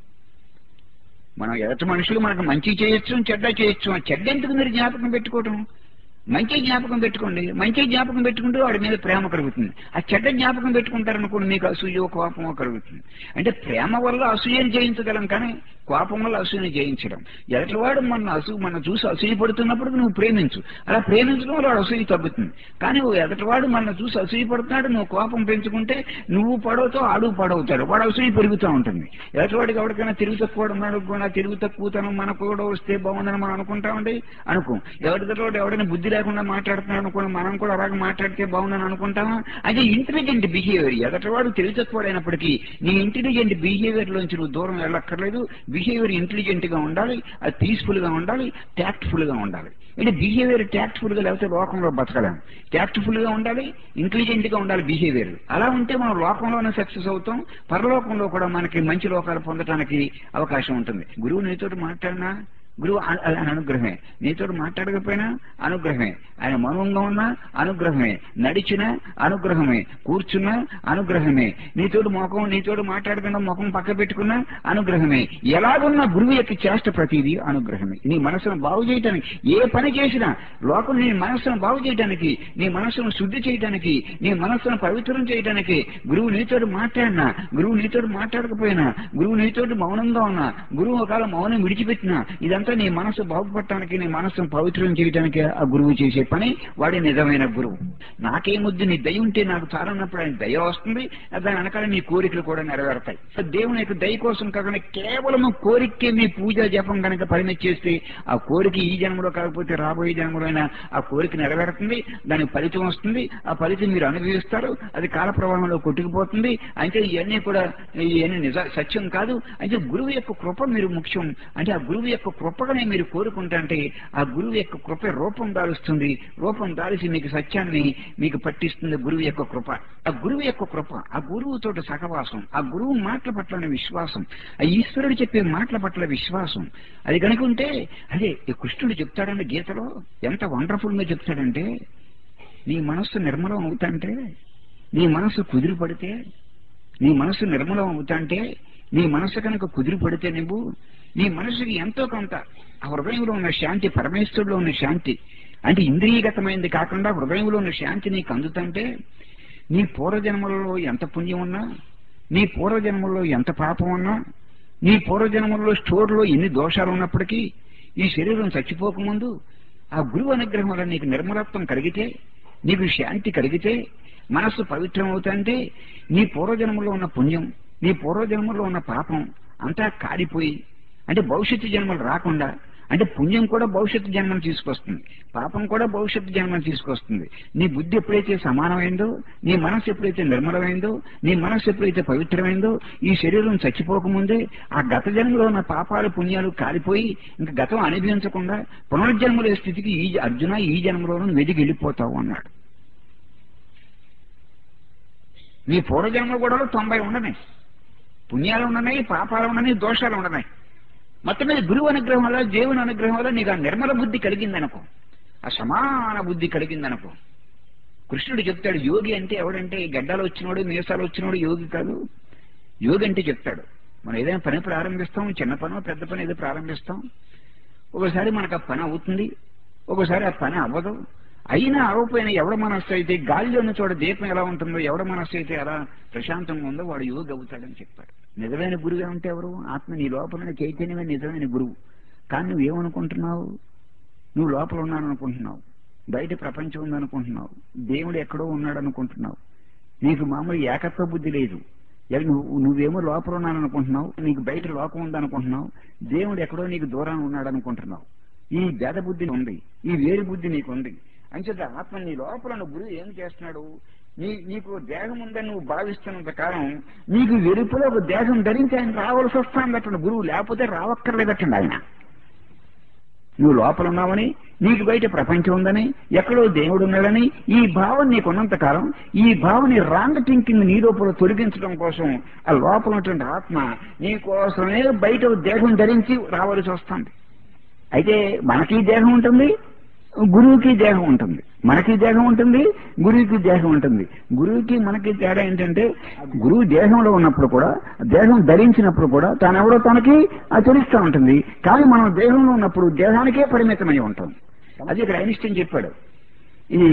మనం ఎదటి మనుషులు మనకు మంచి చేయొచ్చు చెడ్డ చేయొచ్చు ఆ చెడ్డ ఎందుకు మీరు జ్ఞాపకం పెట్టుకోవటం మంచి జ్ఞాపకం పెట్టుకోండి మంచి జ్ఞాపకం పెట్టుకుంటే వాడి మీద ప్రేమ కలుగుతుంది ఆ చెడ్డ జ్ఞాపకం పెట్టుకుంటారనుకోండి మీకు అసూయో కోపమో కలుగుతుంది అంటే ప్రేమ వల్ల అసూయని జయించగలం కానీ కోపం వల్ల అసూయని జయించడం ఎదటివాడు మన అసూ మన చూసి అసూయ పడుతున్నప్పుడు నువ్వు ప్రేమించు అలా ప్రేమించడం వల్ల వాడు అసూయ తగ్గుతుంది కానీ ఓ ఎదటివాడు మన చూసి అసూయ పడుతున్నాడు నువ్వు కోపం పెంచుకుంటే నువ్వు పడవుతావు ఆడు పడవుతాడు వాడు అసూయ పెరుగుతూ ఉంటుంది ఎదటివాడికి ఎవరికైనా తిరుగు తక్కువ ఉన్నాడు కూడా తిరుగు తక్కువతనం మనకు కూడా వస్తే బాగుందని మనం అనుకుంటామండి అనుకో ఎవరితో ఎవడైనా బుద్ధి లేకుండా మాట్లాడుతున్నాడు అనుకోండి మనం కూడా అలాగే మాట్లాడితే బాగుందని అనుకుంటామా అది ఇంటెలిజెంట్ బిహేవియర్ ఎదటివాడు తెలివి తక్కువడైనప్పటికీ నీ ఇంటెలిజెంట్ బిహేవియర్ లోంచి నువ్వు దూరం వెళ్ళక్కర్లేదు బిహేవియర్ ఇంటెలిజెంట్ గా ఉండాలి అది పీస్ఫుల్ గా ఉండాలి టాక్ట్ఫుల్ గా ఉండాలి అంటే బిహేవియర్ టాక్ట్ఫుల్ గా లేకపోతే లోకంలో బతకలేం టాక్ట్ఫుల్ గా ఉండాలి ఇంటెలిజెంట్ గా ఉండాలి బిహేవియర్ అలా ఉంటే మనం లోకంలోనే సక్సెస్ అవుతాం పరలోకంలో కూడా మనకి మంచి లోకాలు పొందడానికి అవకాశం ఉంటుంది గురువు నీతో మాట్లాడినా గురువు అ- ఆయన అనుగ్రహమే నీతో మాట్లాడకపోయినా అనుగ్రహమే ఆయన మౌనంగా ఉన్నా అనుగ్రహమే నడిచినా అనుగ్రహమే కూర్చున్నా అనుగ్రహమే నీతోటి ముఖం నీతోటి మాట్లాడకుండా ముఖం పక్క పెట్టుకున్నా అనుగ్రహమే ఎలాగున్నా గురువు యొక్క చేష్ట ప్రతిదీ అనుగ్రహమే నీ మనసును బాగు చేయటానికి ఏ పని చేసినా లోకం నీ మనస్సును బాగు చేయటానికి నీ మనస్సును శుద్ధి చేయటానికి నీ మనస్సును పవిత్రం చేయటానికి గురువు నీతోటి మాట్లాడినా గురువు నీతోటి మాట్లాడకపోయినా గురువు నీతోటి మౌనంగా ఉన్నా గురువు ఒకవేళ మౌనం విడిచిపెట్టినా ఇదంతా నీ మనసు బాగుపడటానికి నీ మనస్సును పవిత్రం చేయటానికి ఆ గురువు చేసే పని వాడి నిజమైన గురువు నాకేముద్దు నీ దయ ఉంటే నాకు చాలన్నప్పుడు ఆయన దయ వస్తుంది దాని వెనకాల నీ కోరికలు కూడా నెరవేరుతాయి సో దేవుని యొక్క దయ కోసం కాకుండా కేవలం కోరికే మీ పూజ జపం కనుక పరిమితి చేస్తే ఆ కోరిక ఈ జన్మలో కాకపోతే రాబోయే జన్మలో అయినా ఆ కోరిక నెరవేరుతుంది దానికి ఫలితం వస్తుంది ఆ ఫలితం మీరు అనుభవిస్తారు అది కాల ప్రవాహంలో కొట్టుకుపోతుంది అయితే ఇవన్నీ కూడా ఇవన్నీ నిజ సత్యం కాదు అయితే గురువు యొక్క కృప మీరు ముఖ్యం అంటే ఆ గురువు యొక్క కృపగానే మీరు కోరుకుంటే ఆ గురువు యొక్క కృప రూపం దాలుస్తుంది రూపం దాల్చి మీకు సత్యాన్ని మీకు పట్టిస్తుంది గురువు యొక్క కృప ఆ గురువు యొక్క కృప ఆ గురువుతో సహవాసం ఆ గురువు మాటల పట్ల విశ్వాసం ఆ ఈశ్వరుడు చెప్పే మాటల పట్ల విశ్వాసం అది కనుక ఉంటే అదే ఈ కృష్ణుడు చెప్తాడండి గీతలో ఎంత వండర్ఫుల్ గా చెప్తాడంటే నీ మనస్సు నిర్మలం అవుతాంటే నీ మనస్సు కుదిరి పడితే నీ మనస్సు నిర్మలం అవుతాంటే నీ మనస్సు కనుక కుదిరి పడితే నువ్వు నీ మనసుకి ఎంతో కొంత ఆ హృదయంలో ఉన్న శాంతి పరమేశ్వరులో ఉన్న శాంతి అంటే ఇంద్రియగతమైనది కాకుండా హృదయంలో ఉన్న శాంతి నీకు అందుతంటే నీ పూర్వజన్మలలో ఎంత పుణ్యం ఉన్నా నీ పూర్వజన్మల్లో ఎంత పాపం ఉన్నా నీ పూర్వజన్మల్లో స్టోర్లో ఎన్ని దోషాలు ఉన్నప్పటికీ ఈ శరీరం చచ్చిపోకముందు ఆ గురువు అనుగ్రహం వల్ల నీకు నిర్మలత్వం కలిగితే నీకు శాంతి కలిగితే మనస్సు పవిత్రం అవుతుంటే నీ పూర్వజన్మలో ఉన్న పుణ్యం నీ పూర్వజన్మలో ఉన్న పాపం అంతా కారిపోయి అంటే భవిష్యత్తు జన్మలు రాకుండా అంటే పుణ్యం కూడా భవిష్యత్తు జన్మను తీసుకొస్తుంది పాపం కూడా భవిష్యత్తు జన్మను తీసుకొస్తుంది నీ బుద్ధి ఎప్పుడైతే సమానమైందో నీ మనసు ఎప్పుడైతే నిర్మలమైందో నీ మనసు ఎప్పుడైతే పవిత్రమైందో ఈ శరీరం చచ్చిపోకముందే ఆ గత జన్మలో ఉన్న పాపాలు పుణ్యాలు కాలిపోయి ఇంకా గతం అనుభవించకుండా పునర్జన్మలే స్థితికి ఈ అర్జున ఈ జన్మలోనూ వెదిగి వెళ్ళిపోతావు అన్నాడు నీ పూర్వజన్మ కూడా తొంభై ఉండనాయి పుణ్యాలు ఉండనాయి పాపాలు ఉండనాయి దోషాలు ఉండనాయి మొత్తం మీద గురువు అనుగ్రహం వల్ల దేవుని అనుగ్రహం వల్ల నీకు ఆ నిర్మల బుద్ధి కలిగిందనుకో ఆ సమాన బుద్ధి కలిగిందనుకో కృష్ణుడు చెప్తాడు యోగి అంటే ఎవడంటే గడ్డాలు వచ్చినోడు మీసాలు వచ్చినోడు యోగి కాదు యోగి అంటే చెప్తాడు మనం ఏదైనా పని ప్రారంభిస్తాం చిన్న పనో పెద్ద పని ఏదో ప్రారంభిస్తాం ఒకసారి మనకు ఆ పని అవుతుంది ఒకసారి ఆ పని అవ్వదు అయినా అవ్వకపోయినా ఎవడ మనస్సు అయితే గాలిలో ఉన్న చోట దీపం ఎలా ఉంటుందో ఎవడ మనస్సు అయితే ఎలా ప్రశాంతంగా ఉందో వాడు యోగి అవుతాడని చెప్పాడు నిజమైన గురువు ఏమంటే ఎవరు ఆత్మ నీ లోపల చైతన్యమే నిజమైన గురువు కానీ నువ్వేమనుకుంటున్నావు నువ్వు లోపల ఉన్నాను అనుకుంటున్నావు బయట ప్రపంచం ఉందనుకుంటున్నావు దేవుడు ఎక్కడో ఉన్నాడు అనుకుంటున్నావు నీకు మామూలు ఏకత్వ బుద్ధి లేదు ఎ- నువ్వు నువ్వేమో లోపల ఉన్నాను అనుకుంటున్నావు నీకు బయట లోకం ఉందనుకుంటున్నావు దేవుడు ఎక్కడో నీకు దూరం ఉన్నాడు అనుకుంటున్నావు ఈ భేద బుద్ధి ఉంది ఈ వేరు బుద్ధి నీకు ఉంది అంచేత ఆత్మ నీ లోపల నువ్వు గురువు ఏం చేస్తున్నాడు నీ నీకు దేహం ఉందని నువ్వు భావిస్తున్నంత కాలం నీకు వెలుపులో ఒక దేహం ధరించి ఆయన రావాల్సి వస్తాను గురువు లేకపోతే రావక్కర్లేదట్టండి ఆయన నువ్వు లోపల ఉన్నావని నీకు బయట ప్రపంచం ఉందని ఎక్కడో దేవుడు ఉన్నాడని ఈ భావం నీకున్నంత కాలం ఈ భావని రాంగ్ థింకింగ్ నీ లోపల తొలగించడం కోసం ఆ లోపల ఉన్నటువంటి ఆత్మ నీ కోసమే బయట ఓ దేహం ధరించి రావాల్సి వస్తుంది అయితే మనకి దేహం ఉంటుంది గురువుకి దేహం ఉంటుంది మనకి దేహం ఉంటుంది గురువుకి దేహం ఉంటుంది గురువుకి మనకి తేడా ఏంటంటే గురువు దేహంలో ఉన్నప్పుడు కూడా దేహం ధరించినప్పుడు కూడా తానెవరో తనకి అది తెలుస్తూ ఉంటుంది కానీ మనం దేహంలో ఉన్నప్పుడు దేహానికే పరిమితమై ఉంటాం అది ఇక్కడ ఐన్స్టీన్ చెప్పాడు ఇది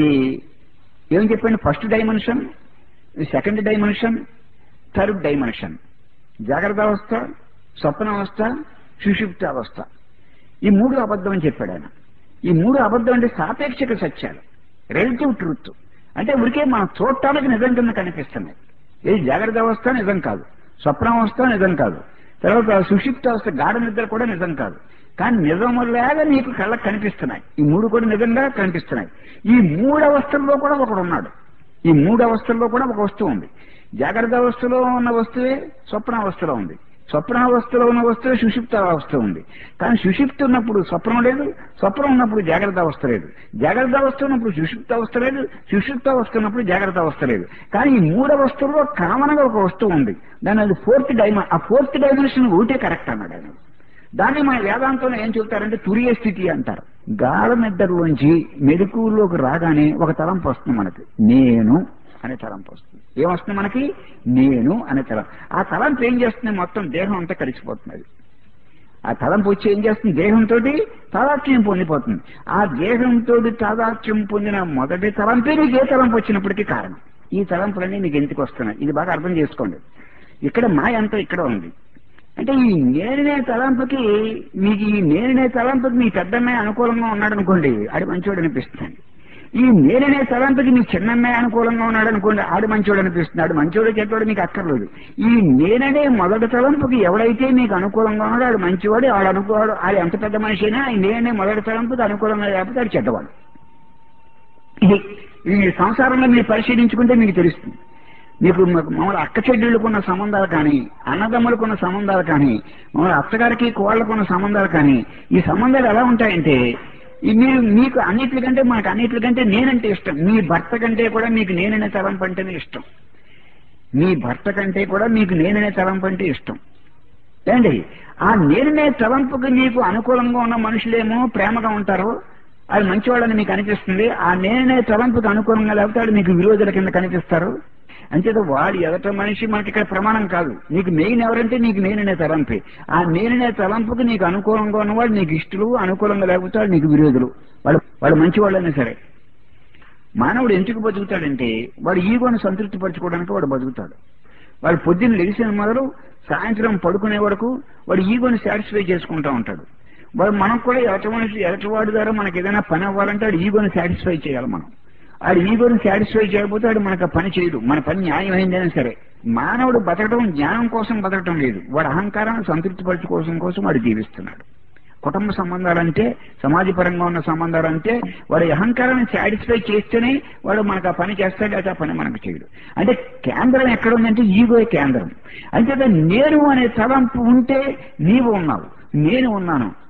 ఏం చెప్పాడు first dimension second dimension third dimension జాగ్రత్త అవస్థ స్వప్నావస్థ సుషుప్తావస్థ ఈ మూడు అబద్ధం అని చెప్పాడు ఆయన ఈ మూడు అబద్ధం అంటే సాపేక్షక సత్యాలు రిలేటివ్ ట్రూత్ అంటే ఉరికే మనం చూడటానికి నిజం కింద కనిపిస్తున్నాయి ఇది జాగ్రత్త అవస్థ నిజం కాదు స్వప్నావస్థ నిజం కాదు తర్వాత సుషిప్త అవస్థ గాఢ నిద్ర కూడా నిజం కాదు కానీ నిజములాగా నీకు కళ్ళకు కనిపిస్తున్నాయి ఈ మూడు కూడా నిజంగా కనిపిస్తున్నాయి ఈ మూడు అవస్థల్లో కూడా ఒకడు ఉన్నాడు ఈ మూడు అవస్థల్లో కూడా ఒక వస్తువు ఉంది జాగ్రత్త అవస్థలో ఉన్న వస్తువే స్వప్నావస్థలో ఉంది స్వప్నావస్థలో ఉన్న వస్తువే సుషిప్త అవస్థ ఉంది కానీ సుషిప్త ఉన్నప్పుడు స్వప్నం లేదు స్వప్నం ఉన్నప్పుడు జాగ్రత్త అవస్థ లేదు జాగ్రత్త అవస్థ ఉన్నప్పుడు సుషిప్త అవస్థ లేదు సుషిప్త అవస్థ ఉన్నప్పుడు జాగ్రత్త అవస్థ లేదు కానీ ఈ మూడు అవస్థల్లో కామన్ గా ఒక వస్తువు ఉంది దాని అది ఫోర్త్ డైమెన్ ఆ ఫోర్త్ డైమెన్షన్ ఒకటే కరెక్ట్ అన్నాడు ఆయన దాన్ని మన వేదాంతంలో ఏం చెబుతారంటే తురియ స్థితి అంటారు గాఢ నిద్రలోంచి మెరుకులోకి రాగానే ఒక తలంపు వస్తుంది మనకి నేను అనే తలంపు వస్తుంది ఏమొస్తుంది మనకి నేను అనే తలం ఆ తలంపు ఏం చేస్తుంది మొత్తం దేహం అంతా కలిసిపోతున్నది ఆ తలంపు వచ్చి ఏం చేస్తుంది దేహంతో తాదాత్మ్యం పొందిపోతుంది ఆ దేహంతో తాదాత్మ్యం పొందిన మొదటి తలంపే నీకు ఏ తలంపు వచ్చినప్పటికీ కారణం ఈ తలంపులన్నీ నీకు ఎందుకు వస్తున్నాయి ఇది బాగా అర్థం చేసుకోండి ఇక్కడ మాయ అంతా ఇక్కడ ఉంది అంటే ఈ నేరునే తలంపుకి మీకు ఈ నేరునే తలంపుకి మీ పెద్దమ్మాయి అనుకూలంగా ఉన్నాడు అనుకోండి ఆడి మంచివాడు అనిపిస్తుంది ఈ నేరునే తలంపుకి మీ చిన్నమ్మాయి అనుకూలంగా ఉన్నాడు అనుకోండి ఆడు మంచివాడు అనిపిస్తుంది ఆడు మంచివాడు చెడ్డవాడు మీకు అక్కర్లేదు ఈ నేననే మొదటి తలంపుకి ఎవడైతే మీకు అనుకూలంగా ఉన్నాడో ఆడు మంచివాడు ఆడు అనుకోవాడు ఆడు ఎంత పెద్ద మనిషి అయినా ఈ నేనే మొదటి తలంపుకి అనుకూలంగా లేకపోతే ఆడు చెడ్డవాడు ఇది ఇది మీ సంసారంలో మీరు పరిశీలించుకుంటే మీకు తెలుస్తుంది మీకు మామూలు అక్క చెడ్డీళ్ళకున్న సంబంధాలు కానీ అన్నదమ్ములకున్న సంబంధాలు కానీ మామూలు అత్తగారికి కోళ్లకున్న సంబంధాలు కానీ ఈ సంబంధాలు ఎలా ఉంటాయంటే ఈ మీరు మీకు అన్నిటికంటే మాకు అన్నిటికంటే నేనంటే ఇష్టం మీ భర్త కంటే కూడా మీకు నేననే తలంపు అంటేనే ఇష్టం మీ భర్త కంటే కూడా మీకు నేననే తలంపు అంటే ఇష్టం ఏండి ఆ నేననే తలంపుకి మీకు అనుకూలంగా ఉన్న మనుషులేమో ప్రేమగా ఉంటారు అది మంచివాడని మీకు అనిపిస్తుంది ఆ నేననే తలంపుకి అనుకూలంగా లేకపోతే వాడు మీకు విరోధుల కింద కనిపిస్తారు అంచేత వాడు ఎదట మనిషి మనకి ఇక్కడ ప్రమాణం కాదు నీకు మెయిన్ ఎవరంటే నీకు నేననే తలంపే ఆ నేననే తలంపుకి నీకు అనుకూలంగా ఉన్నవాడు నీకు ఇష్టలు అనుకూలంగా లేకపోతే వాడు నీకు విరోధులు వాడు వాడు మంచివాళ్ళైనా సరే మానవుడు ఎందుకు బతుకుతాడంటే వాడు ఈగోను సంతృప్తి పరచుకోవడానికి వాడు బతుకుతాడు వాడు పొద్దున్న లెగిసిన మొదలు సాయంత్రం పడుకునే వరకు వాడు ఈగోని సాటిస్ఫై చేసుకుంటా ఉంటాడు వాడు మనం కూడా ఎదటి మనిషి ఎదటి వాడి ద్వారా మనకి ఏదైనా పని అవ్వాలంటే వాడు ఈగోని సాటిస్ఫై చేయాలి మనం ఆడు ఈగోని సాటిస్ఫై చేయకపోతే వాడు మనకు ఆ పని చేయడు మన పని న్యాయమైందైనా సరే మానవుడు బతకడం జ్ఞానం కోసం బతకడం లేదు వాడు అహంకారాన్ని సంతృప్తిపరచుకోవడం కోసం వాడు జీవిస్తున్నాడు కుటుంబ సంబంధాలంటే సమాజపరంగా ఉన్న సంబంధాలంటే వాడి అహంకారాన్ని సాటిస్ఫై చేస్తేనే వాడు మనకు ఆ పని చేస్తాడు అయితే ఆ పని మనకు చేయడు అంటే కేంద్రం ఎక్కడ ఉందంటే ఈగో కేంద్రం అంచేత నేను అనే తలంపు ఉంటే నీవు ఉన్నావు నేను ఉన్నాను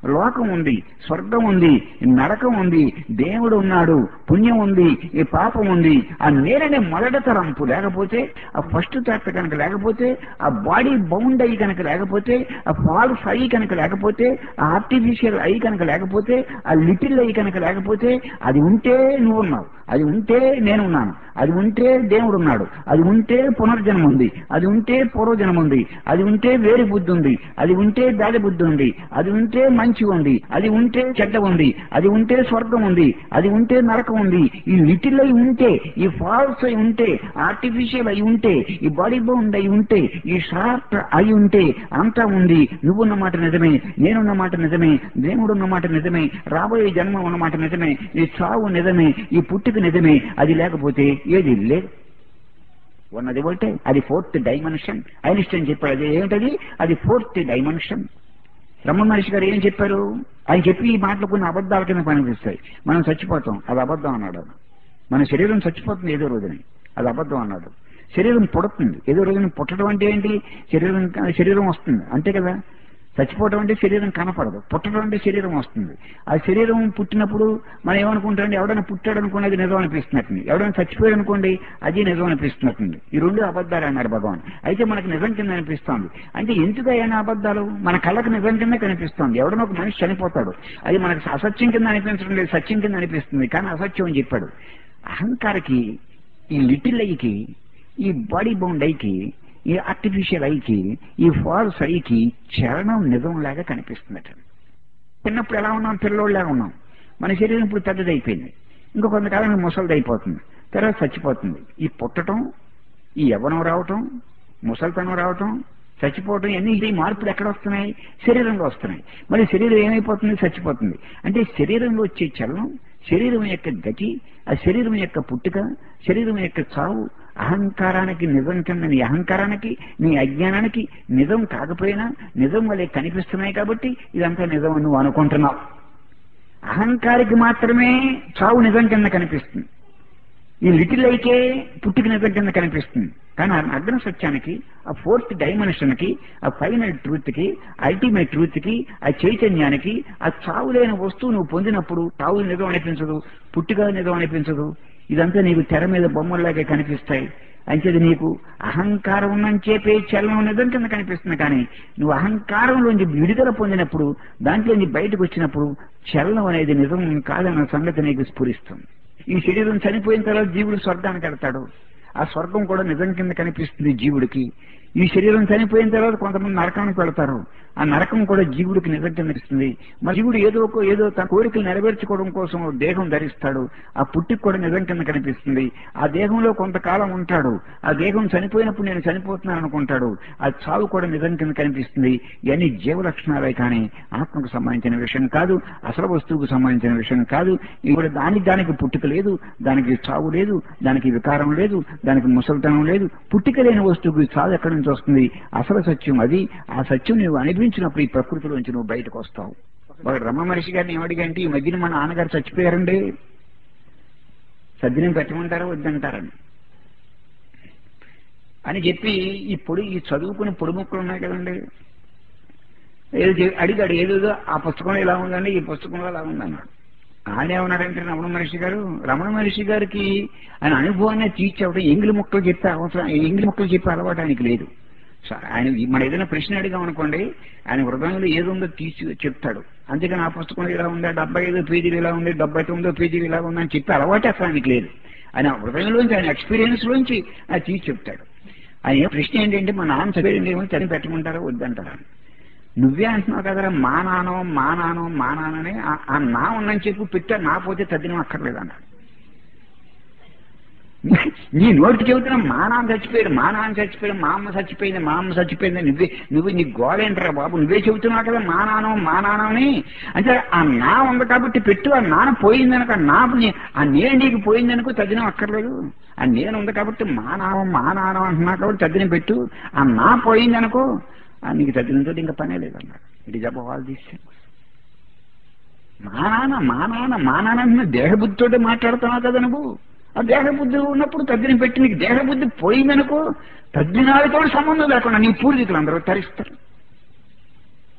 లోకం ఉంది స్వర్గం ఉంది నరకం ఉంది దేవుడు ఉన్నాడు పుణ్యం ఉంది ఈ పాపం ఉంది ఆ నేరనే మొదటి తరంపు లేకపోతే ఆ ఫస్ట్ థాట్ కనుక లేకపోతే ఆ బాడీ బౌండ్ అయ్యి కనుక లేకపోతే ఆ ఫాల్స్ అయ్యి కనుక లేకపోతే ఆ ఆర్టిఫిషియల్ అయ్యి కనుక లేకపోతే ఆ లిటిల్ అయ్యి కనుక లేకపోతే అది ఉంటే నువ్వు ఉన్నావు అది ఉంటే నేనున్నాను అది ఉంటే దేవుడు ఉన్నాడు అది ఉంటే పునర్జన్మ ఉంది అది ఉంటే పూర్వజన్మ ఉంది అది ఉంటే వేరు బుద్ధి ఉంది అది ఉంటే దాడి బుద్ధి ఉంది అది ఉంటే మంచి ఉంది అది ఉంటే చెడ్డ ఉంది అది ఉంటే స్వర్గం ఉంది అది ఉంటే నరకం ఉంది ఈ లిటిల్ అయి ఉంటే ఈ ఫాల్స్ అయి ఉంటే ఆర్టిఫిషియల్ అయి ఉంటే ఈ బాడీ బౌండ్ అయి ఉంటే ఈ షార్ట్ అయి ఉంటే అంతా ఉంది నువ్వున్న మాట నిజమే నేనున్న మాట నిజమే దేవుడు ఉన్న మాట నిజమే రాబోయే జన్మ ఉన్న మాట నిజమే ఈ చావు నిజమే ఈ పుట్టిక నిజమే అది లేకపోతే ఏది లేదు ఉన్నది ఒకటే అది ఫోర్త్ డైమెన్షన్ ఐన్స్టైన్ చెప్పాడు అది ఏమిటది అది ఫోర్త్ డైమెన్షన్ రమణ మహర్షి గారు ఏం చెప్పారు ఆయన చెప్పి ఈ మాటలు కొన్ని అబద్ధాల కింద పనిపిస్తాయి మనం చచ్చిపోతాం అది అబద్ధం అన్నాడు ఆయన. మన శరీరం చచ్చిపోతుంది ఏదో రోజుని అది అబద్ధం అన్నాడు శరీరం పుడుతుంది ఏదో రోజున పుట్టడం అంటే ఏంటి శరీరం శరీరం వస్తుంది అంతే కదా చచ్చిపోవడం అంటే శరీరం కనపడదు పుట్టడం అంటే శరీరం వస్తుంది ఆ శరీరం పుట్టినప్పుడు మనం ఏమనుకుంటామండి ఎవడైనా పుట్టాడు అనుకోండి అది నిజం అనిపిస్తున్నట్టుంది ఎవడైనా చచ్చిపోయాడు అనుకోండి అది నిజం అనిపిస్తున్నట్టుంది ఈ రెండు అబద్ధాలు అన్నాడు భగవాన్ అయితే మనకు నిజం కింద అనిపిస్తోంది అంటే ఎందుకు అయినా అబద్ధాలు మన కళ్ళకు నిజం కింద కనిపిస్తోంది ఎవడనో ఒక మనిషి చనిపోతాడు అది మనకు అసత్యం కింద అనిపించడం లేదు సత్యం కింద అనిపిస్తుంది కానీ అసత్యం అని చెప్పాడు అహంకారకి ఈ లిటిల్ ఐకి ఈ బాడీ బౌండ్ ఐకి ఈ ఆర్టిఫిషియల్ ఐకి ఈ ఫాల్స్ ఐకి చరణం నిజంలాగా కనిపిస్తుందట చిన్నప్పుడు ఎలా ఉన్నాం పిల్లోళ్ళగా ఉన్నాం మన శరీరం ఇప్పుడు పెద్దదైపోయింది ఇంకో కొంతకాలం ముసలిది అయిపోతుంది తర్వాత చచ్చిపోతుంది ఈ పుట్టడం ఈ యవ్వనం రావటం ముసలితనం రావటం చచ్చిపోవటం ఇవన్నీ ఈ మార్పులు ఎక్కడ వస్తున్నాయి శరీరంలో వస్తున్నాయి మరి శరీరం ఏమైపోతుంది చచ్చిపోతుంది అంటే శరీరంలో వచ్చే చలనం శరీరం యొక్క గతి ఆ శరీరం యొక్క పుట్టుక శరీరం యొక్క చావు అహంకారానికి నిజం కింద నీ అహంకారానికి నీ అజ్ఞానానికి నిజం కాకపోయినా నిజం వల్లే కనిపిస్తున్నాయి కాబట్టి ఇదంతా నిజం అని నువ్వు అనుకుంటున్నావు అహంకారికి మాత్రమే చావు నిజం కింద కనిపిస్తుంది ఈ లిటిల్ అయితే పుట్టిక నిజం కింద కనిపిస్తుంది కానీ ఆ అగ్న సత్యానికి ఆ ఫోర్త్ డైమెన్షన్ కి ఆ ఫైనల్ ట్రూత్ కి అల్టిమేట్ ట్రూత్ కి ఆ చైతన్యానికి ఆ చావు లేని వస్తువు నువ్వు పొందినప్పుడు చావు నిజం అనిపించదు పుట్టిక నిజం అనిపించదు ఇదంతా నీకు తెర మీద బొమ్మల్లాగే కనిపిస్తాయి అంచేది నీకు అహంకారం ఉన్నంచేపే చలనం నిజం కింద కనిపిస్తుంది కానీ నువ్వు అహంకారంలోంచి విడుదల పొందినప్పుడు దాంట్లోంచి బయటకు వచ్చినప్పుడు చలనం అనేది నిజం కాదన్న సంగతి నీకు స్ఫురిస్తుంది ఈ శరీరం చనిపోయిన తర్వాత జీవుడు స్వర్గానికి వెళ్తాడు ఆ స్వర్గం కూడా నిజం కింద కనిపిస్తుంది జీవుడికి ఈ శరీరం చనిపోయిన తర్వాత కొంతమంది నరకానికి వెళ్తారు ఆ నరకం కూడా జీవుడికి నిజం కింద కనిపిస్తుంది మరి జీవుడు ఏదో ఒక ఏదో తన కోరికలు నెరవేర్చుకోవడం కోసం ఓ దేహం ధరిస్తాడు ఆ పుట్టికి కూడా నిజం కింద కనిపిస్తుంది ఆ దేహంలో కొంతకాలం ఉంటాడు ఆ దేహం చనిపోయినప్పుడు నేను చనిపోతున్నాను అనుకుంటాడు ఆ చావు కూడా నిజం కింద కనిపిస్తుంది ఇవన్నీ జీవ లక్షణాలే కానీ ఆత్మకు సంబంధించిన విషయం కాదు అసలు వస్తువుకు సంబంధించిన విషయం కాదు ఇప్పుడు దానికి దానికి పుట్టుక లేదు దానికి చావు లేదు దానికి వికారం లేదు దానికి ముసలితనం లేదు పుట్టిక లేని వస్తువుకి చావు ఎక్కడి నుంచి వస్తుంది అసలు సత్యం అది ఆ సత్యం నువ్వు అనిపించినప్పుడు ఈ ప్రకృతిలోంచి నువ్వు బయటకు వస్తావు వాడు రమణ మహర్షి గారిని ఏమడిగంటే ఈ మధ్యన మా నాన్నగారు చచ్చిపోయారండి సద్దినం పెట్టమంటారా వద్దంటారని అని చెప్పి ఈ పొడి ఈ చదువుకుని పొడి ముక్కలు ఉన్నాయి కదండి ఏదో చె- అడిగాడు ఏదేదో ఆ పుస్తకంలో ఇలా ఉందండి ఈ పుస్తకంలో ఇలా ఉందన్నాడు ఆయన ఏమన్నాడంటే రమణ మహర్షి గారు రమణ మహర్షి గారికి ఆయన అనుభవాన్ని తీర్చవడం ఎంగిలి ముక్కలు చెప్పే అవసరం ఎంగిలి ముక్కలు చెప్పే అలవాటు ఆయనకి లేదు స- ఆయన మన ఏదైనా ప్రశ్న అడిగాం అనుకోండి ఆయన హృదయంలో ఏదో ఉందో తీసి చెప్తాడు అంతేకాని ఆ పుస్తకంలో ఇలా ఉందా డెబ్బై ఐదో పేజీలు ఇలా ఉంది డెబ్బై తొమ్మిదో పేజీలు ఇలా ఉందని చెప్పి అలవాటు అసలు ఆయనకి లేదు ఆయన హృదయంలోంచి ఆయన ఎక్స్పీరియన్స్ లోంచి ఆయన తీసి చెప్తాడు ఆయన ఏ ప్రశ్న ఏంటంటే మా నాన్న చదివేది ఏమో చదివి పెట్టమంటారా వద్దంటారా నువ్వే అంటున్నావు కదరా మా నానో మా నానో మా నాన్నని ఆ- ఆ నా ఉన్నని చెప్పు పెట్టా నా పోతే తద్దినం అక్కర్లేదు అన్నాడు నీ నోటికి చెబుతున్నా మా నాన్న చచ్చిపోయాడు మా నాన్న చచ్చిపోయాడు మా అమ్మ చచ్చిపోయింది మా అమ్మ చచ్చిపోయింది నువ్వే నువ్వు నీ గోలేంటరా బాబు నువ్వే చెబుతున్నావు కదా మా నాన్న మా నాన్నని అంటే ఆ నా ఉంది కాబట్టి పెట్టు ఆ నాన్న పోయిందనుక నా ఆ నేను నీకు పోయిందనుకో తద్దినం అక్కర్లేదు ఆ నేను ఉంది కాబట్టి మా నాన్న మా నాన్న అంటున్నా కాబట్టి తద్దినం పెట్టు ఆ నా పోయిందనుకో ఆ నీకు తద్దినంతో ఇంకా పనే లేదన్నాడు it is about all these మా నాన్న మా నాన్న మా నాన్న అంటున్నా దేహబుద్ధితోటి మాట్లాడుతున్నావు కదా నువ్వు ఆ దేహబుద్ధి ఉన్నప్పుడు తద్దిని పెట్టి నీకు దేహబుద్ధి పోయిందనుకో తద్దినాలతో సంబంధం లేకుండా నీ పూర్వీకులు అందరూ తరిస్తారు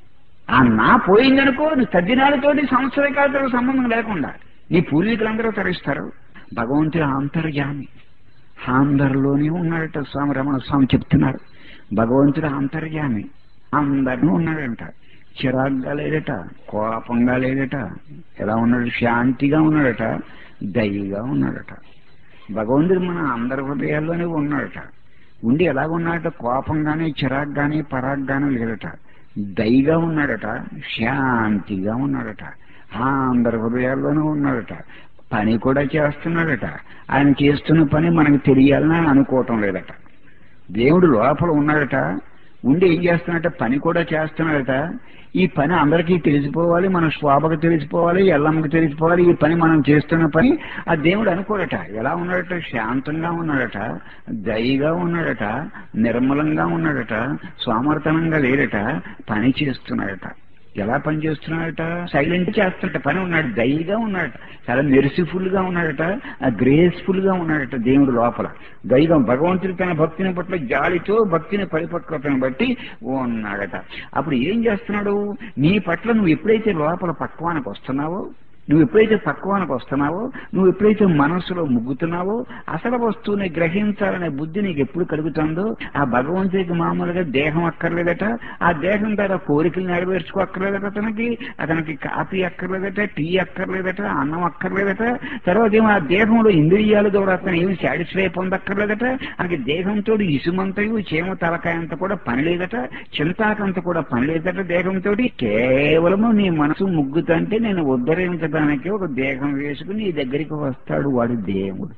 ఆ నా పోయిందనుకో నువ్వు తద్దినాలతోటి సంవత్సరకాలతో సంబంధం లేకుండా నీ పూర్వీకులందరూ తరిస్తారు భగవంతుడు అంతర్యామి అందరిలోనే ఉన్నాడట స్వామి రమణ స్వామి చెప్తున్నారు భగవంతుడు అంతర్యామి అందరినీ ఉన్నాడంట చిరాగ్గా లేదట కోపంగా లేదట ఎలా ఉన్నాడు శాంతిగా ఉన్నాడట దయగా ఉన్నాడట భగవంతుడు మన అందరి హృదయాల్లోనే ఉన్నాడట ఉండి ఎలాగున్నాడట కోపంగానే చిరాగ్గానే పరాగ్గానే లేదట దయగా ఉన్నాడట శాంతిగా ఉన్నాడట ఆ అందరి హృదయాల్లోనూ ఉన్నాడట పని కూడా చేస్తున్నాడట ఆయన చేస్తున్న పని మనకు తెలియాలని అనుకోవటం లేదట దేవుడు లోపల ఉన్నాడట ఉండి ఏం చేస్తున్నాడట పని కూడా చేస్తున్నాడట ఈ పని అందరికీ తెలిసిపోవాలి మన శోభకు తెలిసిపోవాలి ఎల్లమ్మకి తెలిసిపోవాలి ఈ పని మనం చేస్తున్న పని ఆ దేవుడు అనుకోడట ఎలా ఉన్నాడట శాంతంగా ఉన్నాడట దయగా ఉన్నాడట నిర్మలంగా ఉన్నాడట సోమర్తనంగా లేడట పని చేస్తున్నాడట ఎలా పని చేస్తున్నాడట సైలెంట్ చేస్తున్నట్ట పని ఉన్నాడు దయగా ఉన్నాడట చాలా మెరిసిఫుల్ గా ఉన్నాడట గ్రేస్ఫుల్ గా ఉన్నాడట దేవుడు లోపల దైవం భగవంతుడి తన భక్తిని పట్ల జాలితో భక్తిని పరిపక్వతను బట్టి ఉన్నాడట అప్పుడు ఏం చేస్తున్నాడు నీ పట్ల నువ్వు ఎప్పుడైతే లోపల పక్వానికి వస్తున్నావో నువ్వు ఎప్పుడైతే పక్వానికి వస్తున్నావో నువ్వు ఎప్పుడైతే మనస్సులో ముగ్గుతున్నావో అసలు వస్తువుని గ్రహించాలనే బుద్ధి నీకు ఎప్పుడు కలుగుతుందో ఆ భగవంతుడికి మామూలుగా దేహం అక్కర్లేదట ఆ దేహం ద్వారా కోరికలు నెరవేర్చుకో అక్కర్లేదట అతనికి అతనికి కాఫీ అక్కర్లేదట టీ అక్కర్లేదట అన్నం అక్కర్లేదట తర్వాత ఏమో ఆ దేహంలో ఇంద్రియాలు ద్వారా అతను ఏమి సాటిస్ఫై పొందక్కర్లేదట ఆయనకి దేహంతో ఇసుమంతయు చేమ తలకాయంత కూడా పని లేదట చింతాకంత కూడా పని లేదట దేహంతో కేవలము నీ మనసు ముగ్గుతంటే నేను ఉద్ధరించడానికి ఒక దేహం వేసుకుని నీ దగ్గరికి వస్తాడు వాడు దేవుడు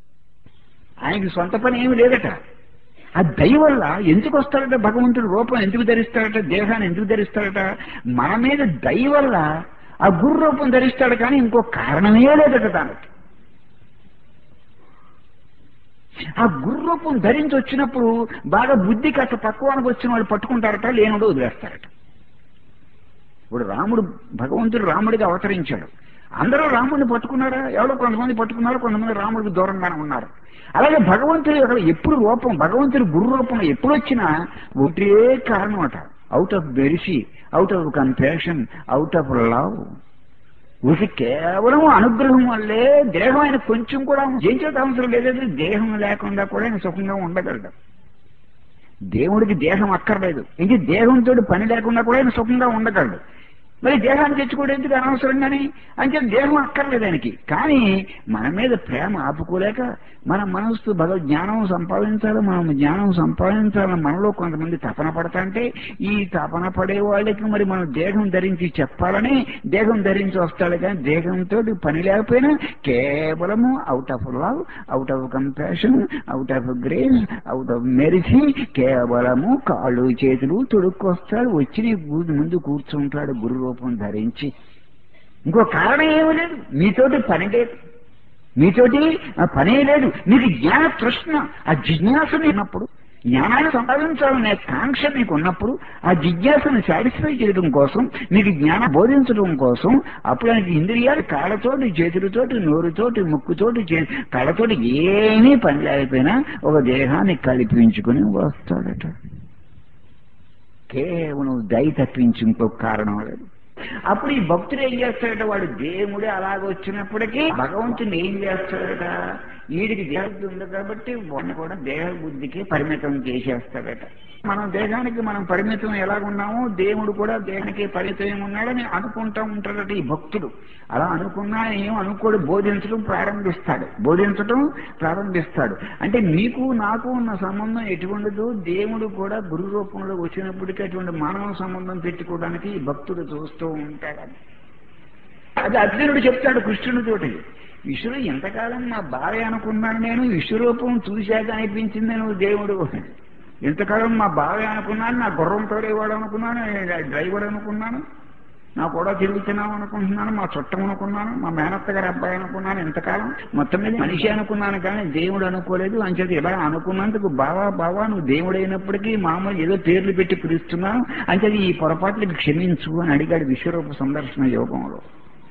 ఆయనకి సొంత పని ఏమి లేదట ఆ దయ వల్ల ఎందుకు వస్తాడట భగవంతుడు రూపం ఎందుకు ధరిస్తాడట దేహాన్ని ఎందుకు ధరిస్తాడట మన మీద దయ వల్ల ఆ గురు రూపం ధరిస్తాడు కానీ ఇంకో కారణమే లేదట దానికి ఆ గురు రూపం ధరించి వచ్చినప్పుడు బాగా బుద్ధి కాస్త పక్వానికి వచ్చిన వాడు పట్టుకుంటారట లేనుడు వదిలేస్తారట ఇప్పుడు రాముడు భగవంతుడు రాముడిగా అవతరించాడు అందరూ రాముడిని పట్టుకున్నారా ఎవరో కొంతమంది పట్టుకున్నారు కొంతమంది రాముడికి దూరంగానే ఉన్నారు అలాగే భగవంతుడు అక్కడ ఎప్పుడు రూపం భగవంతుడి గురు రూపం ఎప్పుడు వచ్చినా ఒకటే కారణం అట out of mercy out of compassion out of love ఇది కేవలం అనుగ్రహం వల్లే దేహం ఆయన కొంచెం కూడా జయించేత అవసరం లేదంటే దేహం లేకుండా కూడా ఆయన సుఖంగా ఉండగలడు దేవుడికి దేహం అక్కర్లేదు ఇంక దేహంతో పని లేకుండా కూడా ఆయన సుఖంగా ఉండగలడు మరి దేహాన్ని తెచ్చుకోవడం ఎందుకు అనవసరంగాని అంటే దేహం అక్కర్లేదు ఆయనకి కానీ మన మీద ప్రేమ ఆపుకోలేక మన మనస్సు భగవద్ జ్ఞానం సంపాదించాలి మనం జ్ఞానం సంపాదించాలని మనలో కొంతమంది తపన పడతా అంటే ఈ తపన పడే వాళ్ళకి మరి మనం దేహం ధరించి చెప్పాలని దేహం ధరించి వస్తాడు కానీ దేహంతో పని లేకపోయినా కేవలము out of love out of compassion out of grace out of mercy కేవలము కాళ్ళు చేతులు తొడుక్కొస్తాడు వచ్చి నీ ముందు కూర్చుంటాడు గురు రూపం ధరించి ఇంకో కారణం ఏమీ లేదు మీతోటి పని లేదు మీతోటి పనే లేదు మీకు జ్ఞాన తృష్ణ ఆ జిజ్ఞాస ఉన్నప్పుడు జ్ఞానాన్ని సంపాదించాలనే కాంక్ష మీకు ఉన్నప్పుడు ఆ జిజ్ఞాసను సాటిస్ఫై చేయడం కోసం మీకు జ్ఞానం బోధించడం కోసం అప్పుడు ఆయనకి ఇంద్రియాలు కాళ్ళతోటి చేతులతోటి నోరుతోటి ముక్కుతోటి కళ్ళతోటి ఏమీ పని లేకపోయినా ఒక దేహాన్ని కల్పించుకుని వస్తాడట కేవలం దయ తప్పించి ఇంకొక కారణం లేదు అప్పుడు ఈ భక్తుడు ఏం చేస్తాడట వాడు దేవుడే అలాగ వచ్చినప్పటికీ భగవంతుని ఏం చేస్తాడట వీడికి దేహబుద్ధి ఉంది కాబట్టి వాడిని కూడా దేహ బుద్ధికి పరిమితం చేసేస్తాడట మనం దేహానికి మనం పరిమితం ఎలాగున్నామో దేవుడు కూడా దేహానికి పరిమితం ఉన్నాడని అనుకుంటా ఉంటాడట ఈ భక్తుడు అలా అనుకున్నా ఏం అనుకోడు బోధించడం ప్రారంభిస్తాడు బోధించడం ప్రారంభిస్తాడు అంటే నీకు నాకు ఉన్న సంబంధం ఎటువంటిదో దేవుడు కూడా గురు రూపంలో వచ్చినప్పటికీ అటువంటి మానవ సంబంధం పెట్టుకోవడానికి ఈ భక్తుడు చూస్తూ ఉంటాడని అది అర్జునుడు చెప్తాడు కృష్ణుడితోటి విష్ణుడు ఎంతకాలం మా భార్య అనుకున్నాను నేను విశ్వరూపం చూశాక అనిపించింది నువ్వు దేవుడు ఎంతకాలం మా భార్య అనుకున్నాను నా గుర్రం తోడేవాడు అనుకున్నాను డ్రైవర్ అనుకున్నాను నా కూడా తిరుగుతున్నాం అనుకుంటున్నాను మా చుట్టం అనుకున్నాను మా మేనత్త గారి అబ్బాయి అనుకున్నాను ఎంతకాలం మొత్తం మీద మనిషి అనుకున్నాను కానీ దేవుడు అనుకోలేదు అంచేది ఇలా అనుకున్నందుకు బావా బావా నువ్వు దేవుడు అయినప్పటికీ మామూలు ఏదో పేర్లు పెట్టి పిలుస్తున్నాను అంచేది ఈ పొరపాట్లకి క్షమించు అని అడిగాడు విశ్వరూప సందర్శన యోగంలో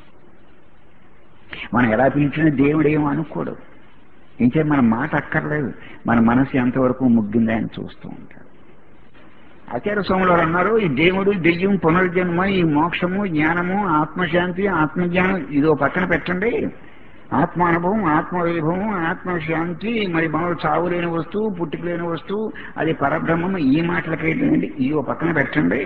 మనం ఎలా పిలిచినా దేవుడు ఏమో అనుకోడు ఇంకే మన మాట అక్కర్లేదు మన మనసు ఎంతవరకు ముగ్గిందా అని చూస్తూ ఉంటాడు ఆచార్య స్వాములు వారు అన్నారు ఈ దేవుడు దెయ్యం పునర్జన్మ ఈ మోక్షము జ్ఞానము ఆత్మశాంతి ఆత్మజ్ఞానం ఇదో పక్కన పెట్టండి ఆత్మానుభవం ఆత్మవైభవం ఆత్మశాంతి మరి మనలో చావు లేని వస్తువు పుట్టుక లేని వస్తువు అది పరబ్రహ్మం ఈ మాటలకైతే ఇదో పక్కన పెట్టండి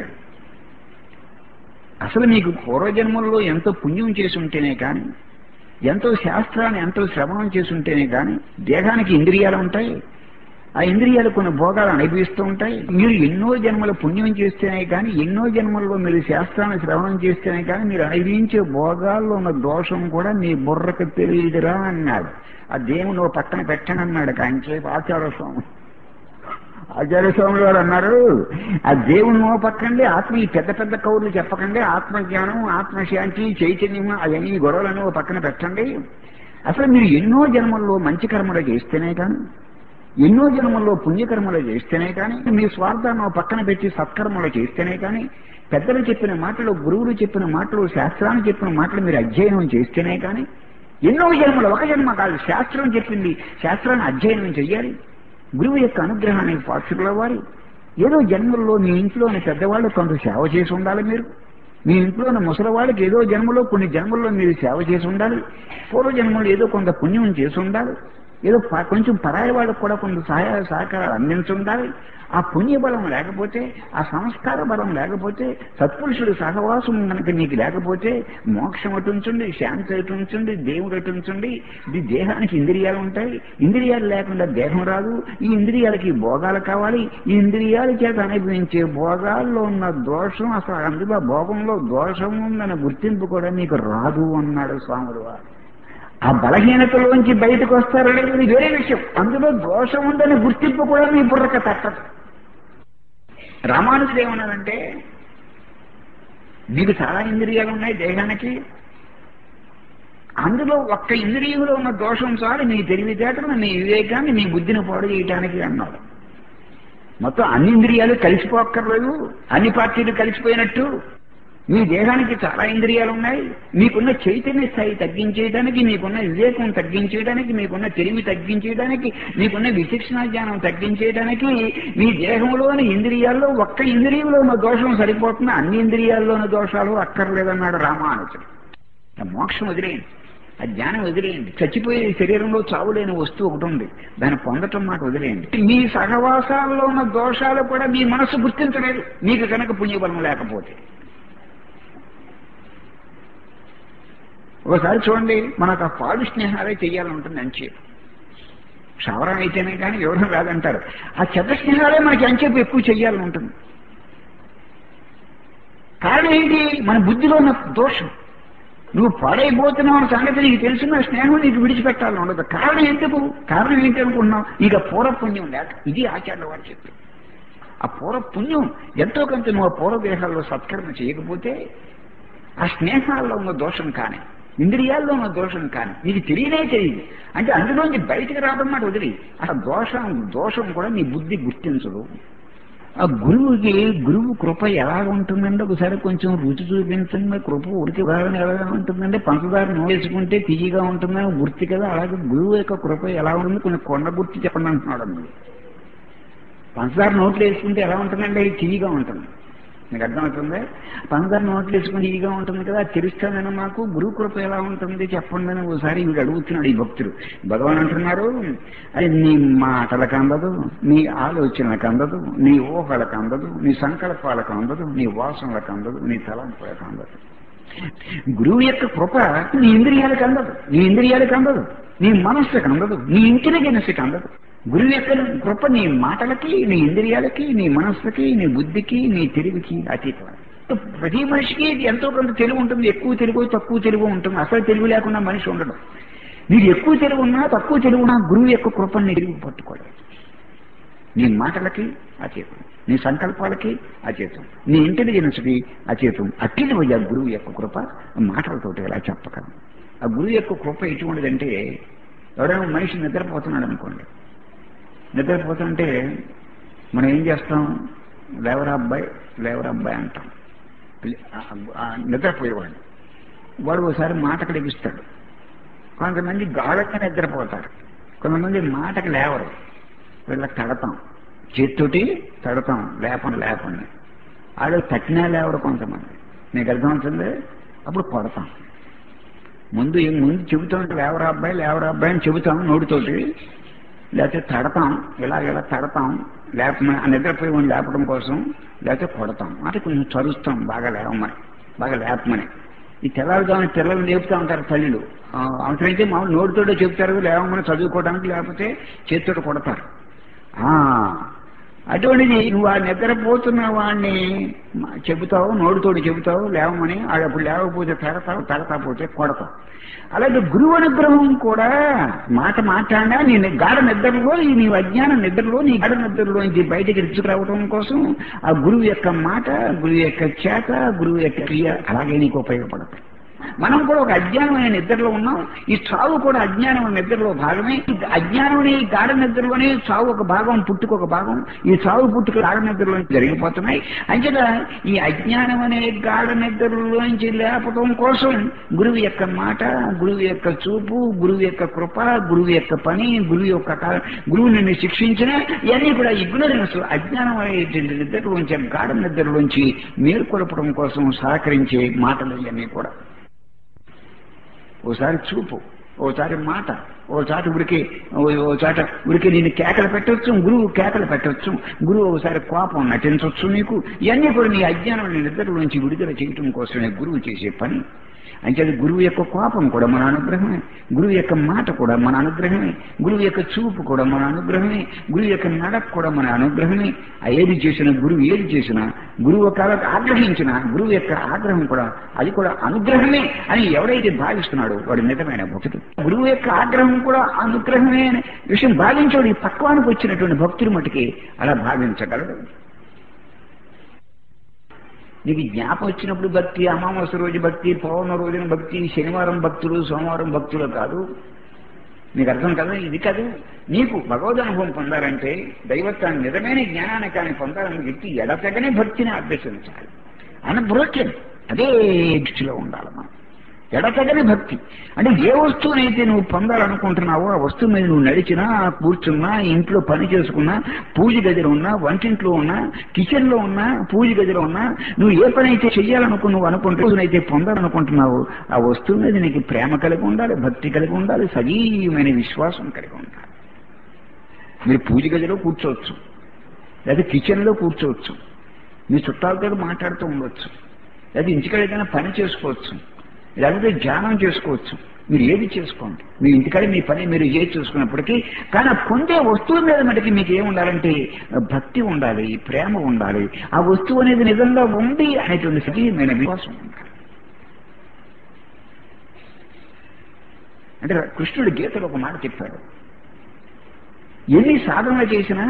అసలు మీకు పూర్వజన్మల్లో ఎంతో పుణ్యం చేసి ఉంటేనే కానీ ఎంతో శాస్త్రాన్ని ఎంతో శ్రవణం చేసి ఉంటేనే కానీ దేహానికి ఇంద్రియాలు ఉంటాయి ఆ ఇంద్రియాలు కొన్ని భోగాలు అనుభవిస్తూ ఉంటాయి మీరు ఎన్నో జన్మల పుణ్యం చేస్తేనే కానీ ఎన్నో జన్మల్లో మీరు శాస్త్రాన్ని శ్రవణం చేస్తేనే కానీ మీరు అనుభవించే భోగాల్లో ఉన్న దోషం కూడా మీ బుర్రకు తెలియదురా అన్నాడు ఆ దేవుని ఓ పక్కన పెట్టండి అన్నాడు కాంచేపు ఆచార స్వామి ఆచార్య స్వామి గారు అన్నారు ఆ దేవుని ఓ పక్కండి ఆత్మ ఈ పెద్ద పెద్ద కౌర్లు చెప్పకండి ఆత్మజ్ఞానం ఆత్మశాంతి చైతన్యం అవన్నీ గొడవలను ఓ పక్కన పెట్టండి అసలు మీరు ఎన్నో జన్మల్లో మంచి కర్మలు చేస్తేనే కానీ ఎన్నో జన్మల్లో పుణ్యకర్మలు చేస్తేనే కానీ మీ స్వార్థాన్ని ఓ పక్కన పెట్టి సత్కర్మలు చేస్తేనే కానీ పెద్దలు చెప్పిన మాటలు గురువులు చెప్పిన మాటలు శాస్త్రాన్ని చెప్పిన మాటలు మీరు అధ్యయనం చేస్తేనే కానీ ఎన్నో జన్మలు ఒక జన్మ కాదు శాస్త్రం చెప్పింది శాస్త్రాన్ని అధ్యయనం చెయ్యాలి గురువు యొక్క అనుగ్రహానికి పాత్రులవ్వాలి ఏదో జన్మల్లో మీ ఇంట్లోని పెద్దవాళ్ళు కొంత సేవ చేసి ఉండాలి మీరు మీ ఇంట్లోని ముసలివాళ్ళకి ఏదో జన్మలో కొన్ని జన్మల్లో మీరు సేవ చేసి ఉండాలి పూర్వ జన్మలో ఏదో కొంత పుణ్యం చేసి ఉండాలి ఏదో ప- కొంచెం పరాయి వాళ్ళకు కూడా కొంత సహాయ సహకారాలు అందించి ఉండాలి ఆ పుణ్య బలం లేకపోతే ఆ సంస్కార బలం లేకపోతే సత్పురుషుడు సహవాసం కనుక నీకు లేకపోతే మోక్షం అటుంచండి శాంతి అటుంచండి దేవుడు అటుంచండి ఇది దేహానికి ఇంద్రియాలు ఉంటాయి ఇంద్రియాలు లేకుండా దేహం రాదు ఈ ఇంద్రియాలకి భోగాలు కావాలి ఈ ఇంద్రియాల చేత అనుభవించే భోగాల్లో ఉన్న దోషం అసలు అందులో భోగంలో దోషం ఉందన్న గుర్తింపు కూడా నీకు రాదు అన్నాడు స్వాముడు వారు ఆ బలహీనతలోంచి బయటకు వస్తారనేది ఇది వేరే విషయం అందులో దోషం ఉందని గుర్తింపు కూడా మీ బుర్రక తట్టదు రామానుజుడు ఏమన్నాడంటే మీకు చాలా ఇంద్రియాలు ఉన్నాయి దేహానికి అందులో ఒక్క ఇంద్రియంలో ఉన్న దోషం చాలు నీ తెలివితేటలు నీ వివేకాన్ని నీ బుద్ధిని పాడు చేయటానికి అన్నాడు మొత్తం అన్ని ఇంద్రియాలు కలిసిపోక్కర్లేదు అన్ని పార్టీలు కలిసిపోయినట్టు మీ దేహానికి చాలా ఇంద్రియాలు ఉన్నాయి మీకున్న చైతన్య స్థాయి తగ్గించేయడానికి మీకున్న వివేకం తగ్గించేయడానికి మీకున్న తెలివి తగ్గించేయడానికి మీకున్న విచక్షణ జ్ఞానం తగ్గించేయడానికి మీ దేహంలోని ఇంద్రియాల్లో ఒక్క ఇంద్రియంలో ఉన్న దోషం సరిపోతుంది అన్ని ఇంద్రియాల్లో ఉన్న దోషాలు అక్కర్లేదన్నాడు రామానుజుడు ఆ మోక్షం వదిలేయండి ఆ జ్ఞానం వదిలేయండి చచ్చిపోయే శరీరంలో చావులేని వస్తువు ఒకటి ఉంది దాన్ని పొందటం మాట వదిలేయండి మీ సహవాసాల్లో ఉన్న దోషాలు కూడా మీ మనసు గుర్తించలేదు మీకు కనుక పుణ్యబలం లేకపోతే ఒకసారి చూడండి మనకు ఆ పాడు స్నేహాలే చెయ్యాలంటుంది అంచేపు క్షవరం అయితేనే కానీ ఎవరు రాదంటారు ఆ చెడ్డ స్నేహాలే మనకి అంచేపు ఎక్కువ చెయ్యాలని ఉంటుంది కారణం ఏంటి మన బుద్ధిలో ఉన్న దోషం నువ్వు పాడైపోతున్నావు అన్న సంగతి నీకు తెలిసిన స్నేహం నీకు విడిచిపెట్టాలని ఉండదు కారణం ఎందుకు కారణం ఏంటి అనుకున్నావు ఇక పూర్వపుణ్యం లేక ఇది ఆచార్య వారు చెప్పారు ఆ పూర్వపుణ్యం ఎంతో కొంత నువ్వు ఆ పూర్వదేహాల్లో సత్కర్మ చేయకపోతే ఆ స్నేహాల్లో ఉన్న దోషం కానీ ఇంద్రియాల్లో ఉన్న దోషం కానీ నీకు తెలియనే తెలియదు అంటే అందులోంచి బయటికి రావడం మాట వదిలి ఆ దోషం దోషం కూడా నీ బుద్ధి గుర్తించదు ఆ గురువుకి గురువు కృప ఎలా ఉంటుందంటే ఒకసారి కొంచెం రుచి చూపించండి కృప ఉడికి ఉదాహరణ ఎలా ఉంటుందంటే పంచదార నూనె వేసుకుంటే తీయగా ఉంటుందని గుర్తి కదా అలాగే గురువు యొక్క కృప ఎలా ఉంటుంది కొంచెం కొండ గుర్తి చెప్పండి అంటున్నాడు మీరు పంచదార నోట్లు వేసుకుంటే ఎలా ఉంటుందంటే తీయగా ఉంటుంది మీకు అర్థమవుతుంది పంచదార నోట్లు వేసుకుని తీయగా ఉంటుంది కదా తెలుస్తానని మాకు గురువు కృప ఎలా ఉంటుంది చెప్పండి అని ఒకసారి వీడు అడుగుతున్నాడు ఈ భక్తుడు భగవాన్ అంటున్నారు అది నీ మాటలకు అందదు నీ ఆలోచనలకు అందదు నీ ఊహలకు అందదు నీ సంకల్పాలకు అందదు నీ వాసనలకు అందదు నీ తలంపులకు అందదు గురువు యొక్క కృప నీ ఇంద్రియాలకు అందదు నీ ఇంద్రియాలకు అందదు నీ మనస్సుకు అందదు నీ ఇంటెలిజెన్స్కి అందదు గురువు యొక్క కృప నీ మాటలకి నీ ఇంద్రియాలకి నీ మనస్సుకి నీ బుద్ధికి నీ తెలివికి అతీతం ప్రతి మనిషికి ఎంతో కొంత తెలివి ఉంటుంది ఎక్కువ తెలివి తక్కువ తెలివి ఉంటుంది అసలు తెలివి లేకుండా మనిషి ఉండడం నీకు ఎక్కువ తెలివి ఉన్నా తక్కువ తెలివి ఉన్నా గురువు యొక్క కృపని నీ తెలివి పట్టుకోవడం నీ మాటలకి అచేతం నీ సంకల్పాలకి అచేతం నీ ఇంటెలిజెన్స్కి అచేతం అట్టిది పోయి ఆ గురువు యొక్క కృప మాటలతోటి ఎలా చెప్పగలం ఆ గురువు యొక్క కృప ఎటువంటిదంటే ఎవరైనా మనిషి నిద్రపోతున్నాడు అనుకోండి నిద్రపోతుంటే మనం ఏం చేస్తాం లేవరా అబ్బాయి లేవరా అబ్బాయి అంటాం ఆ నిద్రపోయేవాడు వాడు ఒకసారి మాటకు లెగిస్తాడు కొంతమంది గాఢంగా నిద్రపోతారు కొంతమంది మాటకు లేవరు వీళ్ళకి కడతాం చేత్తోటి తడతాం లేపండి లేపండి ఆడు తట్టినా లేవడు కొంతమంది నీకు అర్థమవుతుంది అప్పుడు కొడతాం ముందు ఏం ముందు చెబుతాం లేవరా అబ్బాయి లేవరా అబ్బాయి అని చెబుతాం నోటితోటి లేకపోతే తడతాం ఇలా ఇలా తడతాం లేపమని ఆ నిద్రపోయి వాడిని లేపడం కోసం లేకపోతే కొడతాం అంటే కొంచెం చరుస్తాం బాగా లేవమని బాగా లేపమని ఈ తెల్లవారుజామున పిల్లలు లేపుతా ఉంటారు తల్లిలు ఆ, అవసరమైతే మామూలు నోటితోటే చెప్తారు లేవమని చదువుకోవడానికి లేకపోతే చేతితో కొడతారు ఆ, అటువంటిది నువ్వు ఆ నిద్రపోతున్న వాడిని చెబుతావు నోటితోటి చెబుతావు లేవమని ఆడు అప్పుడు లేవకపోతే తడతావు తడతా పోతే కొడతావు అలాగే గురువు అనుగ్రహం కూడా మాట మాట్లాడినా నీ గాఢ నిద్రలో ఈ నీ అజ్ఞాన నిద్రలో నీ గాఢ నిద్రలో నుంచి బయటికి తీసుకురావడం కోసం ఆ గురువు యొక్క మాట గురువు యొక్క చేత గురువు యొక్క క్రియ అలాగే నీకు ఉపయోగపడతాయి మనం కూడా ఒక అజ్ఞానమైన నిద్రలో ఉన్నాం ఈ చావు కూడా అజ్ఞానమైన నిద్రలో భాగమే ఈ అజ్ఞానమనే ఈ గాఢ నిద్రలోనే చావు ఒక భాగం పుట్టుకు ఒక భాగం ఈ చావు పుట్టుక గాఢ నిద్రలో జరిగిపోతున్నాయి అంచేత ఈ అజ్ఞానం అనే గాఢ నిద్రలోంచి లేపటం కోసం గురువు యొక్క మాట గురువు యొక్క చూపు గురువు యొక్క కృప గురువు యొక్క పని గురువు యొక్క కా- గురువు నిన్ను శిక్షించిన ఇవన్నీ కూడా ఇగ్నరెన్స్ అజ్ఞానం అనేటువంటి నిద్రలోంచి గాఢ నిద్రలోంచి మేల్కొల్పడం కోసం సహకరించే మాటలు ఇవన్నీ కూడా ఓసారి చూపు ఓసారి మాట ఓసారి ఉడికి ఓసాట ఉడికి నేను కేకలు పెట్టవచ్చు గురువు కేకలు పెట్టవచ్చు గురువు ఒకసారి కోపం నటించవచ్చు నీకు ఇవన్నీ కూడా నీ అజ్ఞానం నీ నిద్రలోంచి విడుదల చేయటం కోసమే గురువు చేసే పని అంచేది గురువు యొక్క కోపం కూడా మన అనుగ్రహమే గురువు యొక్క మాట కూడా మన అనుగ్రహమే గురువు యొక్క చూపు కూడా మన అనుగ్రహమే గురువు యొక్క నడక కూడా మన అనుగ్రహమే ఆ ఏది చేసినా గురువు ఏది చేసినా గురువు ఒక ఆగ్రహించిన గురువు యొక్క ఆగ్రహం కూడా అది కూడా అనుగ్రహమే అని ఎవరైతే భావిస్తున్నాడో వాడు నిజమైన భక్తుడు గురువు యొక్క ఆగ్రహం కూడా అనుగ్రహమే అనే విషయం భావించాడు ఈ పక్వానికి వచ్చినటువంటి భక్తులు మటుకి అలా భావించగలడు నీకు జ్ఞాపం వచ్చినప్పుడు భక్తి అమావాస్య రోజు భక్తి పౌర్ణ రోజున భక్తి శనివారం భక్తులు సోమవారం భక్తులు కాదు నీకు అర్థం కదా ఇది కాదు నీకు భగవద్ అనుభవం పొందాలంటే దైవత్వాన్ని నిజమైన జ్ఞానాన్ని కానీ పొందాలని వ్యక్తి ఎడతెగనే భక్తిని అభ్యసించాలి అన్బ్రోకెన్ అదే దృష్టిలో ఉండాలి మనం ఎడతగని భక్తి అంటే ఏ వస్తువునైతే నువ్వు పొందాలనుకుంటున్నావో ఆ వస్తువు మీద నువ్వు నడిచినా కూర్చున్నా ఇంట్లో పని చేసుకున్నా పూజ గదిలో ఉన్నా వంటింట్లో ఉన్నా కిచెన్ లో ఉన్నా పూజ గదిలో ఉన్నా నువ్వు ఏ పని అయితే చెయ్యాలనుకు నువ్వు అనుకుంటున్నైతే పొందాలనుకుంటున్నావో ఆ వస్తువు మీద నీకు ప్రేమ కలిగి ఉండాలి భక్తి కలిగి ఉండాలి సజీవమైన విశ్వాసం కలిగి ఉండాలి మీరు పూజ గదిలో కూర్చోవచ్చు లేదా కిచెన్ లో కూర్చోవచ్చు మీ చుట్టాలతో మాట్లాడుతూ ఉండొచ్చు లేదా ఇంటికాడ ఏదైనా పని చేసుకోవచ్చు లేకపోతే ధ్యానం చేసుకోవచ్చు మీరు ఏది చేసుకోండి మీ ఇంటికాడ మీ పని మీరు ఏది చూసుకున్నప్పటికీ కానీ ఆ పొందే వస్తువు మీద మటుకి మీకు ఏం ఉండాలంటే భక్తి ఉండాలి ప్రేమ ఉండాలి ఆ వస్తువు అనేది నిజంగా ఉంది అనేటువంటి సజీవమైన విశ్వాసం ఉండాలి అంటే కృష్ణుడు గీతలో ఒక మాట చెప్పాడు ఎన్ని సాధన చేసినా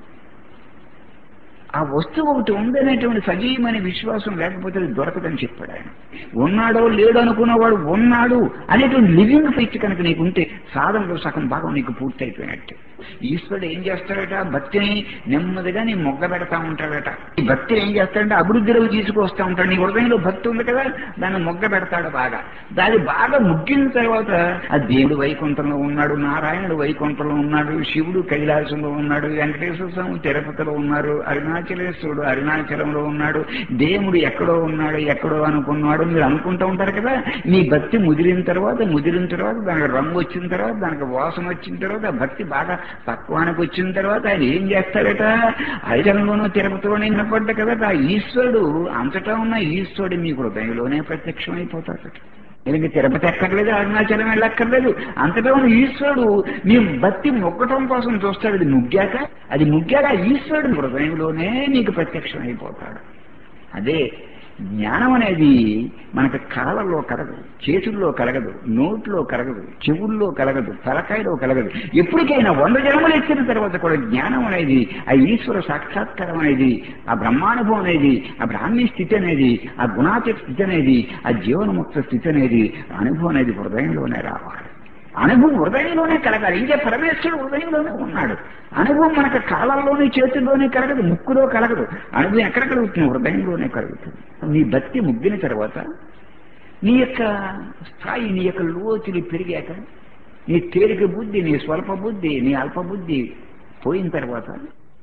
ఆ వస్తువు ఒకటి ఉందనేటువంటి సజీవమైన విశ్వాసం లేకపోతే అది దొరకదని చెప్పాడు ఆయన ఉన్నాడో లేడో అనుకున్నవాడు ఉన్నాడు అనేటువంటి లివింగ్ ఫైట్ కనుక నీకు ఉంటే సాధనలో సగం భాగం నీకు పూర్తి అయిపోయినట్టే ఈశ్వరుడు ఏం చేస్తాడట భక్తిని నెమ్మదిగా నీ మొగ్గ పెడతా ఉంటాడట ఈ భక్తిని ఏం చేస్తాడంటే అభివృద్ధిలోకి తీసుకొస్తా ఉంటాడు నీ హృదయంలో భక్తి ఉంది కదా దాన్ని మొగ్గ పెడతాడు బాగా దాన్ని బాగా ముగ్గిన తర్వాత ఆ దేవుడు వైకుంఠంలో ఉన్నాడు నారాయణుడు వైకుంఠంలో ఉన్నాడు శివుడు కైలాసంలో ఉన్నాడు వెంకటేశ్వర స్వామి తిరుపతిలో ఉన్నారు అరుణాచలేశ్వరుడు అరుణాచలంలో ఉన్నాడు దేవుడు ఎక్కడో ఉన్నాడు ఎక్కడో అనుకున్నాడు మీరు అనుకుంటూ ఉంటారు కదా మీ భక్తి ముదిరిన తర్వాత ముదిరిన తర్వాత దానికి రంగు వచ్చిన తర్వాత దానికి వాసన వచ్చిన తర్వాత ఆ భక్తి బాగా పక్వానికి వచ్చిన తర్వాత ఆయన ఏం చేస్తాడట హరిజనంలోనూ తిరుపతిలోనే వినపడ్డ కదా ఆ ఈశ్వరుడు అంతటా ఉన్న ఈశ్వరుడు మీ హృదయంలోనే ప్రత్యక్షమైపోతాడట దీనికి తిరుపతి ఎక్కర్లేదు అరుణాచలం వెళ్ళక్కర్లేదు అంతటా ఉన్న ఈశ్వరుడు మీ భక్తి మొక్కటం కోసం చూస్తాడు అది ముగ్గాక అది ముగ్గాక ఆ ఈశ్వరుడు హృదయంలోనే నీకు ప్రత్యక్షం అయిపోతాడు అదే జ్ఞానం అనేది మనకు కళలలో కలగదు చేతుల్లో కలగదు నోట్లో కలగదు చెవుల్లో కలగదు తలకాయలో కలగదు ఎప్పటికైనా వంద జన్మలు ఎత్తిన తర్వాత కూడా జ్ఞానం అనేది ఆ ఈశ్వర సాక్షాత్కారం అనేది ఆ బ్రహ్మానుభవం అనేది ఆ బ్రాహ్మీ స్థితి అనేది ఆ గుణాతీత స్థితి అనేది ఆ జీవనముక్త స్థితి అనేది అనుభవం అనేది హృదయంలోనే రావాలి అనుభవం హృదయంలోనే కలగాలి ఇంకే పరమేశ్వరుడు హృదయంలోనే ఉన్నాడు అనుభవం మనకు కాలంలోనే చేతుల్లోనే కలగదు ముక్కులో కలగదు అనుభవం ఎక్కడ కలుగుతుంది హృదయంలోనే కలుగుతుంది నీ భక్తి ముగ్గిన తర్వాత నీ యొక్క స్థాయి నీ యొక్క లోతులు పెరిగాక నీ తేలిక బుద్ధి నీ స్వల్ప బుద్ధి నీ అల్ప బుద్ధి పోయిన తర్వాత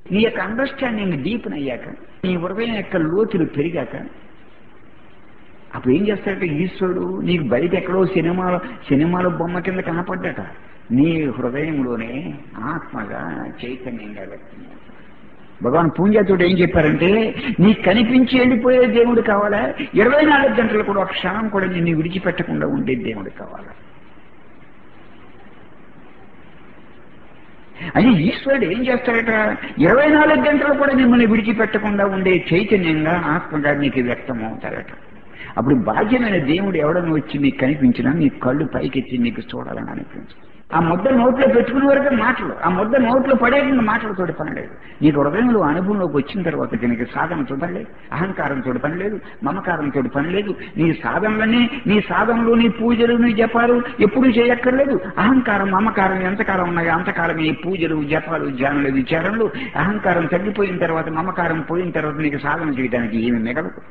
నీ యొక్క అండర్స్టాండింగ్ డీప్ అయ్యాక నీ హృదయం యొక్క లోతులు పెరిగాక అప్పుడు ఏం చేస్తాడంటే ఈశ్వరుడు నీకు బయట ఎక్కడో సినిమాలో సినిమాలో బొమ్మ కింద కనపడ్డట నీ హృదయంలోనే ఆత్మగా చైతన్యంగా వ్యక్తం భగవాన్ పూంజాతుడు ఏం చెప్పారంటే నీ కనిపించి వెళ్ళిపోయే దేవుడు కావాలా ఇరవై నాలుగు గంటలు కూడా ఒక క్షణం కూడా నిన్ను విడిచిపెట్టకుండా ఉండే దేవుడు కావాలా అని ఈశ్వరుడు ఏం చేస్తాడట ఇరవై నాలుగు గంటలు కూడా మిమ్మల్ని విడిచిపెట్టకుండా ఉండే చైతన్యంగా ఆత్మగా నీకు వ్యక్తం అవుతాడట అప్పుడు బాధ్యమైన దేవుడు ఎవడని వచ్చి నీకు కనిపించినా నీ కళ్ళు పైకెత్తి నీకు చూడాలని అనిపించు ఆ ముద్ద నోట్లో పెట్టుకునే వరకే మాటలు ఆ ముద్ద నోట్లో పడేటువంటి మాటలతోటి పని లేదు నీకు హృదయంలో అనుభవంలోకి వచ్చిన తర్వాత దీనికి సాధన చూడలేదు అహంకారం తోటి పని లేదు మమకారం తోటి పని లేదు నీ సాధనలన్నీ నీ సాధనలు నీ పూజలు నీ జపాలు ఎప్పుడు చేయక్కర్లేదు అహంకారం మమకారం ఎంతకాలం ఉన్నాయో అంతకాలం ఈ పూజలు జపాలు ధ్యానులు విచారణలు అహంకారం తగ్గిపోయిన తర్వాత మమకారం పోయిన తర్వాత నీకు సాధన చేయడానికి ఏమి మిగలదు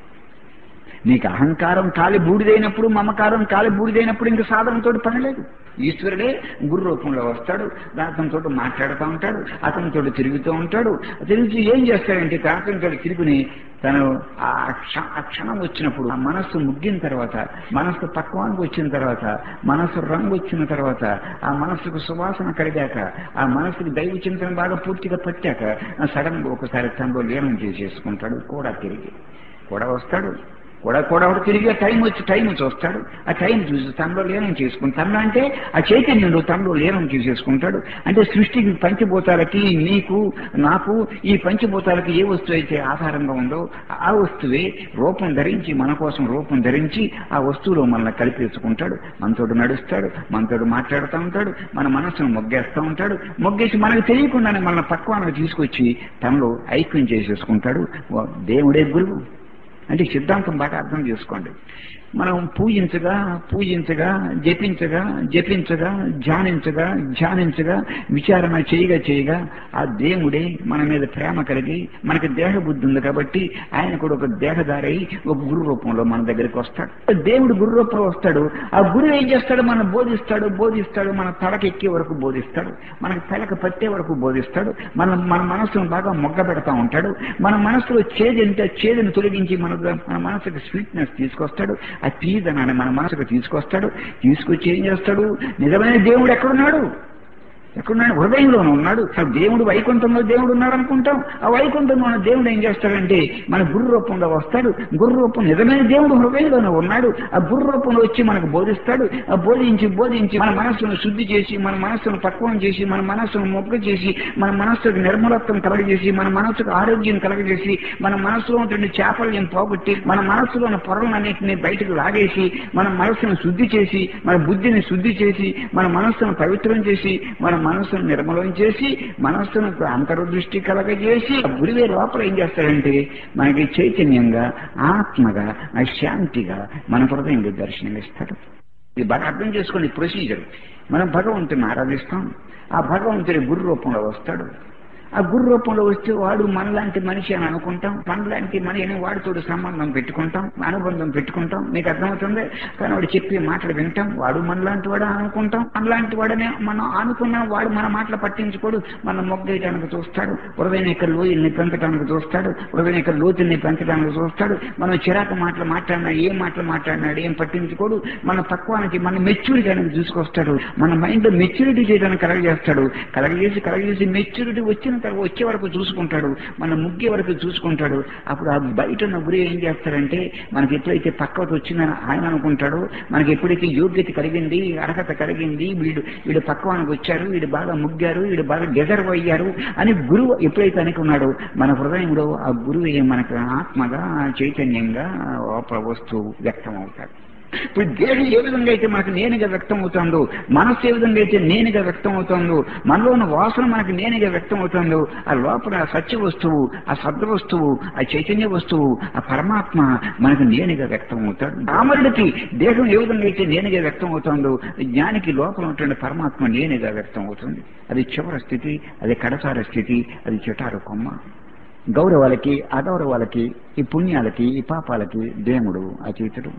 నీకు అహంకారం కాలి బూడిదైనప్పుడు మమకారం కాలి బూడిదైనప్పుడు ఇంక సాధనతో పని లేదు ఈశ్వరుడే గురు రూపంలో వస్తాడు అతనితో మాట్లాడుతూ ఉంటాడు అతనితో తిరుగుతూ ఉంటాడు తిరిగి ఏం చేస్తాడంటే అతనితో తిరుగుని తను ఆ క్ష- ఆ క్షణం వచ్చినప్పుడు ఆ మనస్సు ముగ్గిన తర్వాత మనస్సు పక్వానికి వచ్చిన తర్వాత మనస్సు రంగు వచ్చిన తర్వాత ఆ మనస్సుకు సువాసన కలిగాక ఆ మనస్సుకు దైవ చింతన బాగా పూర్తిగా పట్టాక సడన్ గా ఒకసారి తనలో లీనం చేసేసుకుంటాడు కూడా తిరిగి కూడా వస్తాడు కూడా కూడా ఒకటి తిరిగి టైం వచ్చి టైం వచ్చి వస్తాడు ఆ టైం చూసి తనలో లీనం చేసుకుని తనలో అంటే ఆ చైతన్యంలో తనలో లీనం చేసేసుకుంటాడు అంటే సృష్టికి పంచభూతాలకి నీకు నాకు ఈ పంచభూతాలకి ఏ వస్తువు అయితే ఆధారంగా ఉందో ఆ వస్తువే రూపం ధరించి మన కోసం రూపం ధరించి ఆ వస్తువులో మనల్ని కలిపేసుకుంటాడు మనతోడు నడుస్తాడు మనతోడు మాట్లాడుతూ ఉంటాడు మన మనసును మొగ్గేస్తూ ఉంటాడు మొగ్గేసి మనకు తెలియకుండానే మన పక్వానికి తీసుకొచ్చి తనలో ఐక్యం చేసేసుకుంటాడు దేవుడే గురువు అంటే సిద్ధాంతం బాగా అర్థం చేసుకోండి మనం పూజించగా పూజించగా జపించగా జపించగా ధ్యానించగా ధ్యానించగా విచారణ చేయగా చేయగా ఆ దేవుడే మన మీద ప్రేమ కలిగి మనకి దేహ బుద్ధి ఉంది కాబట్టి ఆయన కూడా ఒక దేహదారి ఒక గురు రూపంలో మన దగ్గరికి వస్తాడు దేవుడు గురు రూపంలో వస్తాడు ఆ గురువు ఏం చేస్తాడు మనం బోధిస్తాడు బోధిస్తాడు మన తలకెక్కే వరకు బోధిస్తాడు మనకి తలకు పట్టే వరకు బోధిస్తాడు మన మన మనసును బాగా మొగ్గ పెడతా ఉంటాడు మన మనసులో చేదు అంటే చేదును తొలగించి మన మన మనసుకు స్వీట్నెస్ తీసుకొస్తాడు ఆ తీదనాన్ని మన మనసుకు తీసుకొస్తాడు తీసుకొచ్చి ఏం చేస్తాడు నిజమైన దేవుడు ఎక్కడున్నాడు ఎక్కడున్నాడు హృదయంలోనే ఉన్నాడు అసలు దేవుడు వైకుంఠంలో దేవుడు ఉన్నాడు అనుకుంటాం ఆ వైకుంఠంలో ఉన్న దేవుడు ఏం చేస్తాడంటే మన గురు రూపంలో వస్తాడు గురు రూపం నిజమైన దేవుడు హృదయంలోనే ఉన్నాడు ఆ గురు రూపంలో వచ్చి మనకు బోధిస్తాడు ఆ బోధించి బోధించి మన మనస్సును శుద్ధి చేసి మన మనస్సును పక్వం చేసి మన మనస్సును మొగ్గ చేసి మన మనస్సుకు నిర్మలత్వం కలగజేసి మన మనస్సుకు ఆరోగ్యం కలగజేసి మన మనస్సులో ఉంటున్న చేపల్యం పోగొట్టి మన మనస్సులో ఉన్న పొరలన్నింటినీ బయటకు లాగేసి మన మనస్సును శుద్ధి చేసి మన బుద్ధిని శుద్ధి చేసి మన మనస్సును పవిత్రం చేసి మన మనస్సును నిర్మలం చేసి మనస్సును అంతర్దృష్టి కలగజేసి ఆ గురువే లోపల ఏం చేస్తాడంటే మనకి చైతన్యంగా ఆత్మగా ఆ శాంతిగా మన హృదయంలో దర్శనమిస్తాడు ఇది బాగా అర్థం చేసుకోండి ప్రొసీజర్ మనం భగవంతుని ఆరాధిస్తాం ఆ భగవంతుడి గురు రూపంలో వస్తాడు ఆ గురు రూపంలో వస్తే వాడు మనలాంటి మనిషి అని అనుకుంటాం మనలాంటి మనిషిని వాడితోడు సంబంధం పెట్టుకుంటాం అనుబంధం పెట్టుకుంటాం మీకు అర్థమవుతుంది కానీ వాడు చెప్పే మాటలు వింటాం వాడు మనలాంటి వాడు అని అనుకుంటాం మనలాంటి వాడనే మనం అనుకున్నా వాడు మన మాటలు పట్టించుకోడు మన మొగ్గేయడానికి చూస్తాడు హృదయం యొక్క లోయల్ని పెంచడానికి చూస్తాడు హృదయం యొక్క లోతుల్ని పెంచడానికి చూస్తాడు మనం చిరాకు మాటలు మాట్లాడినా ఏం మాటలు మాట్లాడినాడు ఏం పట్టించుకోడు మన తక్కువానికి మన మెచ్యూరిటీ అనేది చూసుకొస్తాడు మన మైండ్ లో మెచ్యూరిటీ చేయడానికి కలగజేస్తాడు కలగజేసి కలగజేసి మెచ్యూరిటీ వచ్చిన తర్వాత వచ్చే వరకు చూసుకుంటాడు మన ముగ్గే వరకు చూసుకుంటాడు అప్పుడు ఆ బయట ఉన్న గురి ఏం చేస్తాడంటే మనకి ఎప్పుడైతే పక్కవత వచ్చిందని ఆయన అనుకుంటాడో మనకి ఎప్పుడైతే యోగ్యత కలిగింది అర్హత కలిగింది వీడు వీడు పక్కవానికి వచ్చారు వీడు బాగా ముగ్గారు వీడు బాగా డిజర్వ్ అయ్యారు అని గురువు ఎప్పుడైతే అనుకున్నాడో మన హృదయంలో ఆ గురువు మనకు ఆత్మగా చైతన్యంగా లోపల వస్తూ వ్యక్తం అవుతాడు ఇప్పుడు దేహం ఏ విధంగా అయితే మనకు నేనుగా వ్యక్తం అవుతుందో మనస్సు ఏ విధంగా అయితే నేనుగా వ్యక్తం అవుతుందో మనలో ఉన్న వాసన మనకు నేనుగా వ్యక్తం అవుతుందో ఆ లోపల ఆ సత్య వస్తువు ఆ శబ్ద వస్తువు ఆ చైతన్య వస్తువు ఆ పరమాత్మ మనకు నేనుగా వ్యక్తం అవుతాడు రామరుడికి దేహం ఏ విధంగా అయితే నేనుగా వ్యక్తం అవుతుందో జ్ఞానికి లోపల ఉన్నటువంటి పరమాత్మ నేనుగా వ్యక్తం అవుతుంది అది చివరి స్థితి అది కడసార స్థితి అది చెటారు కొమ్మ గౌరవాలకి అగౌరవాలకి ఈ పుణ్యాలకి ఈ పాపాలకి దేవుడు అతీతుడు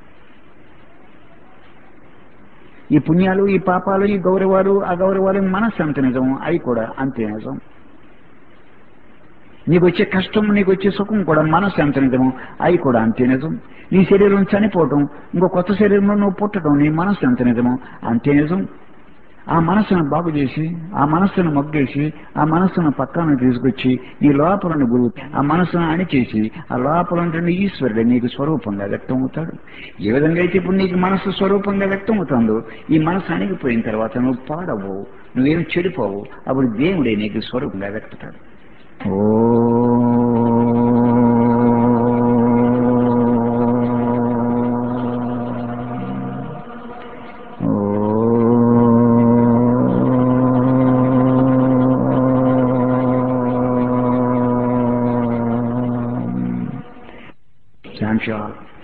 ఈ పుణ్యాలు ఈ పాపాలు ఈ గౌరవాలు అగౌరవాలు మనస్సు అంత నిజం అవి కూడా అంతే నిజం నీకు వచ్చే కష్టం నీకు వచ్చే సుఖం కూడా మనసు ఎంత నిజమో అవి కూడా అంతే నిజం నీ శరీరం చనిపోవటం ఇంకో కొత్త శరీరంలో నువ్వు పుట్టడం నీ మనసు ఎంత నిజమో అంతే నిజం ఆ మనసును బాగు చేసి ఆ మనస్సును మొగ్గేసి ఆ మనస్సును పక్కన తీసుకొచ్చి నీ లోపలను గురువు ఆ మనస్సును అణిచేసి ఆ లోపల ఉంటున్న ఈశ్వరుడు నీకు స్వరూపంగా వ్యక్తం అవుతాడు ఏ విధంగా అయితే ఇప్పుడు నీకు మనస్సు స్వరూపంగా వ్యక్తం అవుతుందో ఈ మనస్సు అణిగిపోయిన తర్వాత నువ్వు పాడవు నువ్వేం చెడిపోవు అప్పుడు దేవుడే నీకు స్వరూపంగా వ్యక్తతాడు శాంతి